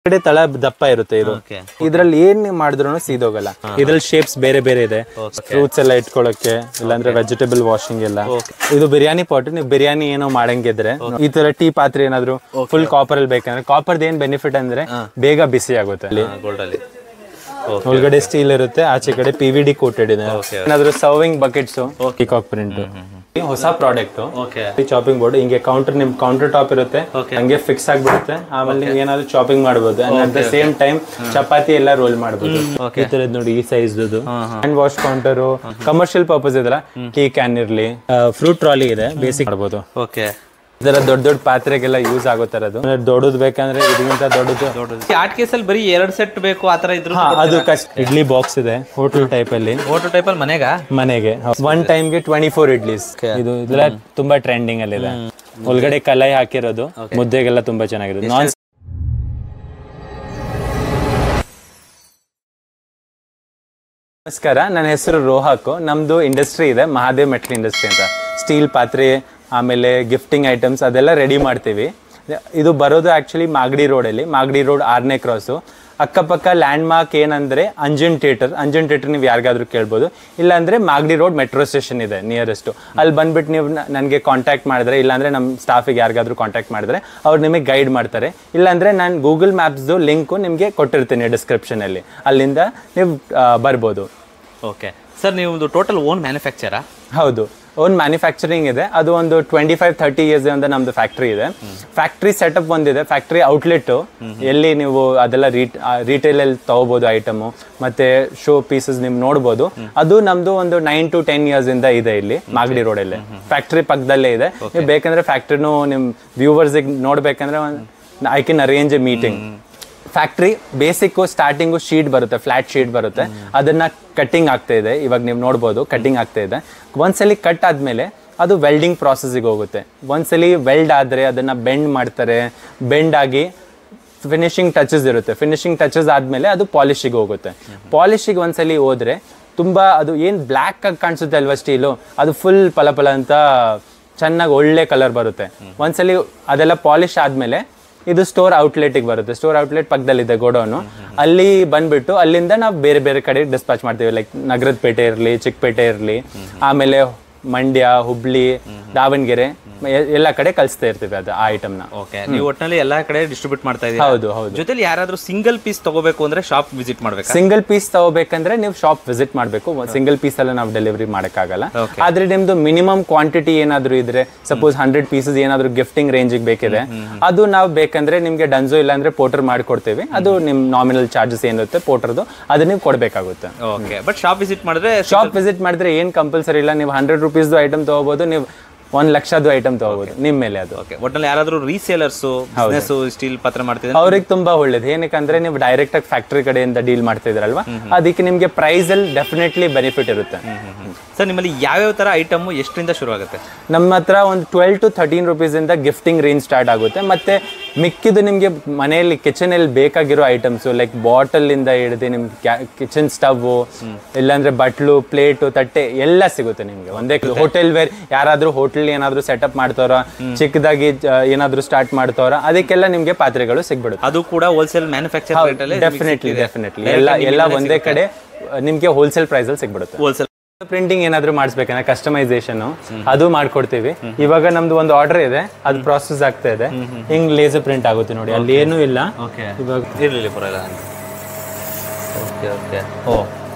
ಕಡೆ ತಳ ದಪ್ಪ ಇರುತ್ತೆ ಇದು ಓಕೆ ಇದ್ರಲ್ಲಿ ಏನ್ ಮಾಡಿದ್ರು ಸೀದೋಗಲ್ಲ ಇದ್ರಲ್ಲಿ ಶೇಪ್ಸ್ ಬೇರೆ ಬೇರೆ ಇದೆ ಫ್ರೂಟ್ಸ್ ಎಲ್ಲ ಇಟ್ಕೊಳಕ್ಕೆ ಇಲ್ಲಾಂದ್ರೆ ವೆಜಿಟೇಬಲ್ ವಾಷಿಂಗ್ ಎಲ್ಲ ಇದು ಬಿರಿಯಾನಿ ಪಾಟ್ ನೀವು ಬಿರಿಯಾನಿ ಏನೋ ಮಾಡಂಗಿದ್ರೆ ಈ ತರ ಟೀ ಪಾತ್ರೆ ಏನಾದ್ರು ಫುಲ್ ಕಾಪರ್ ಅಲ್ಲಿ ಬೇಕಂದ್ರೆ ಕಾಪರ್ದ ಏನ್ ಬೆನಿಫಿಟ್ ಅಂದ್ರೆ ಬೇಗ ಬಿಸಿ ಆಗುತ್ತೆ ಅಲ್ಲಿ ಗೋಲ್ಡ್ ಅಲ್ಲಿ ಒಳಗಡೆ ಸ್ಟೀಲ್ ಇರುತ್ತೆ ಆಚೆ ಕಡೆ ಪಿ ವಿ ಡಿ ಕೋಟೆಡ್ ಇದೆ ಏನಾದ್ರು ಸರ್ವಿಂಗ್ ಬಕೆಟ್ಸ್ ಪಿಕಾಕ್ ಪ್ರಿಂಟ್ ಹೊಸ ಪ್ರಾಡಕ್ಟ್ ಓಕೆ ಚಾಪಿಂಗ್ ಬೋರ್ಡ್ ಹಿಂಗೆ ಕೌಂಟರ್ ನಿಮ್ ಕೌಂಟರ್ ಟಾಪ್ ಇರುತ್ತೆ ಹಂಗೆ ಫಿಕ್ಸ್ ಆಗ್ಬಿಡುತ್ತೆ ಆಮೇಲೆ ನೀವು ಏನಾದ್ರು ಚಾಪಿಂಗ್ ಮಾಡಬಹುದು at the same time chapati ಎಲ್ಲ ರೋಲ್ ಮಾಡಬಹುದು ಈ ತರದ್ ನೋಡಿ ಈ size hand wash counter commercial purpose ಇದಲ್ಲ ಟೀ ಕ್ಯಾನ್ ಇರ್ಲಿ ಫ್ರೂಟ್ ಟ್ರಾಲಿ ಇದೆ ಬೇಸಿಕ್ ಮಾಡಬಹುದು ಓಕೆ ಇದರ ದೊಡ್ಡ ದೊಡ್ಡ ಪಾತ್ರೆಗೆಲ್ಲ ಯೂಸ್ ಆಗೋ ತರದು ದೊಡ್ಡದು ಬೇಕಂದ್ರೆ ಇದಕ್ಕಿಂತ ದೊಡ್ಡದು ಆರ್ಟ್ ಕೇಸಲ್ಲಿ ಬರೀ ಎರಡು ಸೆಟ್ ಬೇಕು ಆ ಥರ ಇದ್ರು ಹಾ ಅದು ಕಷ್ಟ ಇಡ್ಲಿ ಬಾಕ್ಸ್ ಇದೆ ಹೋಟೆಲ್ ಟೈಪ್ ಅಲ್ಲಿ ಫೋಟೋ ಟೈಪಲ್ಲಿ ಮನೆಗ ಮನೆಗೆ ಒನ್ ಟೈಮ್ಗೆ ಟ್ವೆಂಟಿ ಫೋರ್ ಇಡ್ಲೀಸ್ ಇದು ಇದೆಲ್ಲ ತುಂಬಾ ಟ್ರೆಂಡಿಂಗ್ ಅಲ್ಲಿ ಇದೆ ಒಳಗಡೆ ಕಲಾಯಿ ಹಾಕಿರೋದು ಮುದ್ದೆಗೆಲ್ಲ ತುಂಬಾ ಚೆನ್ನಾಗಿರೋದು ನಾನ್ ನಮಸ್ಕಾರ ನನ್ನ ಹೆಸರು ರೋಹಕ್ ನಮ್ದು ಇಂಡಸ್ಟ್ರಿ ಇದೆ ಮಹಾದೇವ್ ಮೆಟ್ಲ್ ಇಂಡಸ್ಟ್ರಿ ಅಂತ ಸ್ಟೀಲ್ ಪಾತ್ರೆ ಆಮೇಲೆ ಗಿಫ್ಟಿಂಗ್ ಐಟಮ್ಸ್ ಅದೆಲ್ಲ ರೆಡಿ ಮಾಡ್ತೀವಿ ಇದು ಬರೋದು ಆ್ಯಕ್ಚುಲಿ ಮಾಗಡಿ ರೋಡಲ್ಲಿ ಮಾಗಡಿ ರೋಡ್ ಆರನೇ ಕ್ರಾಸು ಅಕ್ಕಪಕ್ಕ ಲ್ಯಾಂಡ್ ಮಾರ್ಕ್ ಏನಂದ್ರೆ ಅಂಜನ್ ಥಿಯೇಟರ್ ಅಂಜನ್ ಥಿಯೇಟರ್ ನೀವು ಯಾರಿಗಾದ್ರೂ ಕೇಳ್ಬೋದು ಇಲ್ಲಾಂದ್ರೆ ಮಾಗಡಿ ರೋಡ್ ಮೆಟ್ರೋ ಸ್ಟೇಷನ್ ಇದೆ ನಿಯರೆಸ್ಟ್ ಅಲ್ಲಿ ಬಂದ್ಬಿಟ್ಟು ನೀವು ನನಗೆ ಕಾಂಟ್ಯಾಕ್ಟ್ ಮಾಡಿದ್ರೆ ಇಲ್ಲಾಂದ್ರೆ ನಮ್ಮ ಸ್ಟಾಫಿಗೆ ಯಾರಿಗಾದ್ರೂ ಕಾಂಟ್ಯಾಕ್ಟ್ ಮಾಡಿದ್ರೆ ಅವ್ರು ನಿಮಗೆ ಗೈಡ್ ಮಾಡ್ತಾರೆ ಇಲ್ಲಾಂದ್ರೆ ನಾನು ಗೂಗಲ್ ಮ್ಯಾಪ್ಸ್ದು ಲಿಂಕು ನಿಮಗೆ ಕೊಟ್ಟಿರ್ತೀನಿ ಡಿಸ್ಕ್ರಿಪ್ಷನಲ್ಲಿ ಅಲ್ಲಿಂದ ನೀವು ಆ, ಬರ್ಬೋದು ಓಕೆ ಸರ್ ನೀವು ಟೋಟಲ್ ಓನ್ ಮ್ಯಾನುಫ್ಯಾಕ್ಚರಾ ಹೌದು ಓನ್ ಮ್ಯಾನುಫ್ಯಾಕ್ಚರಿಂಗ್ ಇದೆ ಅದು ಒಂದು ಟ್ವೆಂಟಿ ಫೈವ್ ಥರ್ಟಿ ಇಯರ್ಸ್ ಅಂತ ನಮ್ದು ಫ್ಯಾಕ್ಟ್ರಿ ಇದೆ ಫ್ಯಾಕ್ಟ್ರಿ ಸೆಟಪ್ ಒಂದಿದೆ ಫ್ಯಾಕ್ಟ್ರಿ ಔಟ್ಲೆಟ್ ಎಲ್ಲಿ ನೀವು ಅದೆಲ್ಲ ರಿಟೇಲ್ ಅಲ್ಲಿ ತಗೋಬಹುದು ಐಟಮು ಮತ್ತೆ ಶೋ ಪೀಸಸ್ ನೀವು ನೋಡ್ಬೋದು ಅದು ನಮ್ದು ಒಂದು ನೈನ್ ಟು ಟೆನ್ ಇಯರ್ಸ್ ಇಂದ ಇದೆ ಇಲ್ಲಿ ಮಾಗಡಿ ರೋಡ್ ಅಲ್ಲಿ ಫ್ಯಾಕ್ಟ್ರಿ ಪಕ್ಕದಲ್ಲೇ ಇದೆ ನೀವು ಬೇಕಂದ್ರೆ ಫ್ಯಾಕ್ಟ್ರಿನೂ ನಿಮ್ ವ್ಯೂವರ್ಸ್ ನೋಡ್ಬೇಕಂದ್ರೆ I can arrange a meeting factory basic starting sheet ಬರುತ್ತೆ ಫ್ಲಾಟ್ ಶೀಟ್ ಬರುತ್ತೆ ಅದನ್ನ ಕಟ್ಟಿಂಗ್ ಆಗ್ತಾ ಇದೆ ಇವಾಗ ನೀವು ನೋಡ್ಬೋದು ಕಟ್ಟಿಂಗ್ ಆಗ್ತಾ ಇದೆ ಒಂದ್ಸಲಿ ಕಟ್ ಆದ್ಮೇಲೆ ಅದು ವೆಲ್ಡಿಂಗ್ ಪ್ರಾಸೆಸ್ಗೆ ಹೋಗುತ್ತೆ ಒಂದ್ಸಲಿ ವೆಲ್ಡ್ ಆದ್ರೆ ಅದನ್ನ ಬೆಂಡ್ ಮಾಡ್ತಾರೆ ಬೆಂಡ್ ಆಗಿ ಫಿನಿಶಿಂಗ್ ಟಚಸ್ ಇರುತ್ತೆ ಫಿನಿಶಿಂಗ್ ಟಚಸ್ ಆದ್ಮೇಲೆ ಅದು ಪಾಲಿಶಿಗೆ ಹೋಗುತ್ತೆ ಪಾಲಿಶಿಗೆ ಒಂದ್ಸಲಿ ಹೋದ್ರೆ ತುಂಬಾ ಅದು ಏನ್ ಬ್ಲ್ಯಾಕ್ ಆಗಿ ಕಾಣಿಸುತ್ತೆ ಅಲ್ವಾ ಸ್ಟೀಲು ಅದು ಫುಲ್ ಫಲ ಅಂತ ಚೆನ್ನಾಗಿ ಒಳ್ಳೆ ಕಲರ್ ಬರುತ್ತೆ ಒಂದ್ಸಲಿ ಅದೆಲ್ಲ ಪಾಲಿಶ್ ಆದ್ಮೇಲೆ ಇದು ಸ್ಟೋರ್ ಔಟ್ಲೆಟಿಗೆ ಬರುತ್ತೆ ಸ್ಟೋರ್ ಔಟ್ಲೆಟ್ ಪಕ್ಕದಲ್ಲಿದೆ ಗೋಡೌನು ಅಲ್ಲಿ ಬಂದ್ಬಿಟ್ಟು ಅಲ್ಲಿಂದ ನಾವು ಬೇರೆ ಬೇರೆ ಕಡೆ ಡಿಸ್ಪ್ಯಾಚ್ ಮಾಡ್ತೀವಿ ಲೈಕ್ ನಗರದ ಪೇಟೆ ಇರಲಿ ಚಿಕ್ಕಪೇಟೆ ಇರಲಿ ಆಮೇಲೆ ಮಂಡ್ಯ ಹುಬ್ಳಿ ದಾವಣಗೆರೆ ಎ- ಎಲ್ಲ ಕಡೆ ಕಳಿಸ್ತಾ ಇರ್ತೀವಿ ಅದು ಆ ಐಟಮ್ನ ಓಕೆ ನೀವು ಒಟ್ಟಿನಲ್ಲಿ ಎಲ್ಲಾ ಕಡೆ ಡಿಸ್ಟ್ರಿಬ್ಯೂಟ್ ಮಾಡ್ತಾ ಇದ್ದೀರಾ ಹೌದು ಹೌದು ಜೊತೆಲಿ ಯಾರಾದ್ರೂ ಸಿಂಗಲ್ ಪೀಸ್ ತಗೋಬೇಕು ಅಂದ್ರೆ ಶಾಪ್ ವಿಸಿಟ್ ಮಾಡ್ಬೇಕಾ ಸಿಂಗಲ್ ಪೀಸ್ ತಗೋಬೇಕಂದ್ರೆ ನೀವು ಶಾಪ್ ವಿಸಿಟ್ ಮಾಡಬೇಕು ಸಿಂಗಲ್ ಪೀಸ್ ಎಲ್ಲ ನಾವು ಡೆಲಿವರಿ ಮಾಡೋಕ್ಕಾಗಲ್ಲ ಆದ್ರೆ ನಿಮ್ದು ಮಿನಿಮಮ್ ಕ್ವಾಂಟಿಟಿ ಏನಾದ್ರು ಇದ್ರೆ ಸಪೋಸ್ ಹಂಡ್ರೆಡ್ ಪೀಸಸ್ ಏನಾದ್ರು ಗಿಫ್ಟಿಂಗ್ ರೇಂಜಿಗೆ ಬೇಕಿದೆ ಅದು ನಾವು ಬೇಕಂದ್ರೆ ನಿಮ್ಗೆ ಡನ್ಸೋ ಇಲ್ಲ ಅಂದ್ರೆ ಪೋಟರ್ ಮಾಡ್ಕೊಡ್ತೀವಿ ಅದು ನಿಮ್ ನಾಮಿನಲ್ ಚಾರ್ಜಸ್ ಏನಿರುತ್ತೆ ಪೋಟರ್ದು ಅದು ನೀವು ಕೊಡ್ಬೇಕಾಗುತ್ತೆ ಓಕೆ ಬಟ್ ಶಾಪ್ ವಿಸಿಟ್ ಮಾಡಿದ್ರೆ ಶಾಪ್ ವಿಸಿಟ್ ಮಾಡಿದ್ರೆ ಏನ್ ಕಂಪಲ್ಸರಿ ಇಲ್ಲ ನೀವು ಹಂಡ್ರೆಡ್ ರುಪೀಸ್ದು ಐಟಮ್ ತಗೋಬಹುದು ನೀವು ಒಂದ್ ಲಕ್ಷದ್ದು ಐಟಮ್ ತಗೋಬಹುದು ನಿಮ್ ಮೇಲೆ ಅದು ಓಕೆ ಒಟ್ಟಿನಲ್ಲಿ ಯಾರಾದ್ರೂ ರೀಸೇಲರ್ಸ್ ಬಿಸ್ನೆಸ್ ಸ್ಟೀಲ್ ಪಾತ್ರ ಮಾಡ್ತಿದ್ರೆ ಅವ್ರಿಗೆ ತುಂಬಾ ಒಳ್ಳೇದು ಏನಕ್ಕಂದ್ರೆ ನೀವು ಡೈರೆಕ್ಟ್ ಆಗಿ ಫ್ಯಾಕ್ಟ್ರಿ ಕಡೆಯಿಂದ ಡೀಲ್ ಮಾಡ್ತಿದ್ರಲ್ವಾ ಅದಕ್ಕೆ ನಿಮ್ಗೆ ಪ್ರೈಸ್ ಅಲ್ಲಿ ಡೆಫಿನೆಟ್ಲಿ ಬೆನಿಫಿಟ್ ಇರುತ್ತೆ ಸರ್ ನಿಮ್ಮಲ್ಲಿ ಯಾವ್ಯಾವ ತರ ಐಟಮ್ ಎಷ್ಟರಿಂದ ಶುರು ಆಗುತ್ತೆ ನಮ್ಮ ಹತ್ರ ಒಂದು ಟ್ವೆಲ್ ಟು ಥರ್ಟೀನ್ ರುಪೀಸ್ ಇಂದ ಗಿಫ್ಟಿಂಗ್ ರೇಂಜ್ ಸ್ಟಾರ್ಟ್ ಆಗುತ್ತೆ ಮತ್ತೆ ಮಿಕ್ಕಿದ್ದು ನಿಮ್ಗೆ ಮನೆಯಲ್ಲಿ ಕಿಚನ್ ಅಲ್ಲಿ ಬೇಕಾಗಿರೋ ಐಟಮ್ಸ್ ಲೈಕ್ ಬಾಟಲ್ ಇಂದ ಹಿಡಿದು ನಿಮ್ ಕಿಚನ್ ಸ್ಟವ್ ಇಲ್ಲಾಂದ್ರೆ ಬಟ್ಲು ಪ್ಲೇಟು ತಟ್ಟೆ ಎಲ್ಲ ಸಿಗುತ್ತೆ ನಿಮ್ಗೆ ಒಂದೇ ಹೋಟೆಲ್ ವೇರ್ ಯಾರಾದ್ರೂ ಹೋಟೆಲ್ ಏನಾದ್ರೂ ಸೆಟಪ್ ಮಾಡ್ತಾರ ಚಿಕ್ಕದಾಗಿ ಆ, ಏನಾದ್ರೂ ಸ್ಟಾರ್ಟ್ ಮಾಡ್ತಾರ ಅದಕ್ಕೆಲ್ಲ ನಿಮ್ಗೆ ಪಾತ್ರೆಗಳು ಸಿಗ್ಬಿಡುತ್ತೆ ಅದು ಕೂಡ ಹೋಲ್ಸೇಲ್ ಮ್ಯಾನುಫ್ಯಾಕ್ಚರ್ ರೇಟ್ ಅಲ್ಲಿ ಡೆಫಿನೆಟ್ಲಿ ಡೆಫಿನೆಟ್ಲಿ ಎಲ್ಲ ಎಲ್ಲ ಒಂದೇ ಕಡೆ ಆ, ನಿಮ್ಗೆ ಹೋಲ್ಸೇಲ್ ಪ್ರೈಸ್ ಅಲ್ಲಿ ಸಿಗ್ಬಿಡುತ್ತೆ ಹೋಲ್ಸೇಲ್ ಪ್ರಿಂಟಿಂಗ್ ಏನಾದ್ರು ಮಾಡಿಸ್ಬೇಕಂದ್ರೆ ಕಸ್ಟಮೈಸೇಷನ್ ಅದು ಮಾಡ್ಕೊಡ್ತೀವಿ ಇವಾಗ ನಮ್ದು ಒಂದು ಆರ್ಡರ್ ಇದೆ ಅದು ಪ್ರಾಸೆಸ್ ಆಗ್ತಾ ಇದೆ ಹಿಂಗ್ ಲೇಸರ್ ಪ್ರಿಂಟ್ ಆಗುತ್ತೆ ನೋಡಿ ಅಲ್ಲಿ ಏನೂ ಇಲ್ಲ ಓಕೆ ಇವಾಗ ಇರಲಿ ಪರವಾಗಿಲ್ಲ ಓಕೆ ಓಕೆ ಓ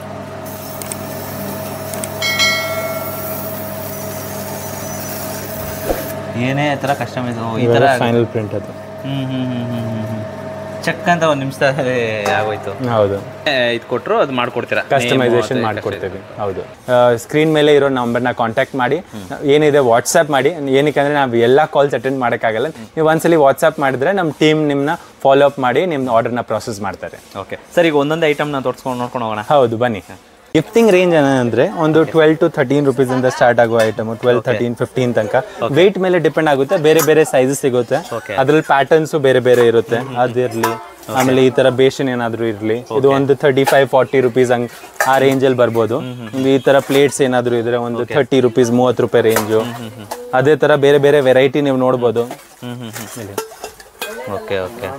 ಏನೇ ಥರ ಕಸ್ಟಮೈಸ್ ಈ ಥರ ಫೈನಲ್ ಪ್ರಿಂಟ್ ಅದು ಹ್ಮ್ ಹ್ಮ್ ಹ್ಮ್ ಹ್ಮ್ ಹ್ಮ್ ಹ್ಮ್ ಚೆಕ್ ಅಂತ ಒಂದು ನಿಮಿಷದಲ್ಲಿ ಆಗೋಯ್ತು ಹೌದು ಇದು ಕೊಟ್ಟರು ಅದು ಮಾಡ್ಕೊಡ್ತೀರಾ ಕಸ್ಟಮೈಸೇಷನ್ ಮಾಡ್ಕೊಡ್ತೀವಿ ಹೌದು ಸ್ಕ್ರೀನ್ ಮೇಲೆ ಇರೋ ನಂಬರ್ನ ಕಾಂಟ್ಯಾಕ್ಟ್ ಮಾಡಿ ಏನಿದೆ ವಾಟ್ಸ್ಆ್ಯಪ್ ಮಾಡಿ ಏನಕ್ಕೆ ನಾವು ಎಲ್ಲ ಕಾಲ್ಸ್ ಅಟೆಂಡ್ ಮಾಡೋಕ್ಕಾಗಲ್ಲ ನೀವು ಒಂದ್ಸಲಿ ವಾಟ್ಸ್ಆ್ಯಪ್ ಮಾಡಿದ್ರೆ ನಮ್ಮ ಟೀಮ್ ನಿಮ್ಮನ್ನ ಫಾಲೋ ಅಪ್ ಮಾಡಿ ನಿಮ್ಮ ಆರ್ಡರ್ನ ಪ್ರೊಸೆಸ್ ಮಾಡ್ತಾರೆ ಓಕೆ ಸರ್ ಈಗ ಒಂದೊಂದು ಐಟಮ್ ನಾನು ತೋರಿಸ್ಕೊಂಡು ನೋಡ್ಕೊಂಡು ಹೋಗೋಣ ಹೌದು ಬನ್ನಿ ಗಿಫ್ಟಿಂಗ್ ರೇಂಜ್ ಏನಂದ್ರೆ ಒಂದು ಟ್ವೆಲ್ ಟು ಥರ್ಟೀನ್ ರುಪೀಸ್ ಇಂದ ಸ್ಟಾರ್ಟ್ ಆಗುವ ಐಟಮ್ ಟ್ವೆಲ್ ಥರ್ಟೀನ್ ಫಿಫ್ಟೀನ್ ತನಕ ವೇಟ್ ಮೇಲೆ ಡಿಪೆಂಡ್ ಆಗುತ್ತೆ ಬೇರೆ ಬೇರೆ ಸೈಜಸ್ ಸಿಗುತ್ತೆ Okay. ಅದ್ರಲ್ಲಿ ಪ್ಯಾಟರ್ನ್ಸ್ ಬೇರೆ ಬೇರೆ ಇರುತ್ತೆ ಅದಿರ್ಲಿ ಆಮೇಲೆ ಈ ತರ ಬೇಷನ್ ಏನಾದ್ರು ಇರ್ಲಿ ಇದು ಒಂದು ಥರ್ಟಿ ಫೈವ್ ಫಾರ್ಟಿ ರುಪೀಸ್ ಹಂಗ್ ಆ ರೇಂಜ್ ಅಲ್ಲಿ ಬರ್ಬೋದು ನಿಮ್ಗೆ ಈ ತರ ಪ್ಲೇಟ್ಸ್ ಏನಾದ್ರು ಇದ್ರೆ ಒಂದು ಥರ್ಟಿ ರುಪೀಸ್ ಮೂವತ್ತು ರೂಪಾಯಿ ರೇಂಜು ಅದೇ ತರ ಬೇರೆ ಬೇರೆ ವೆರೈಟಿ ನೀವು ನೋಡ್ಬೋದು ಹ್ಮ್ ಹ್ಮ್ ಹ್ಮ್ ಓಕೆ ಓಕೆ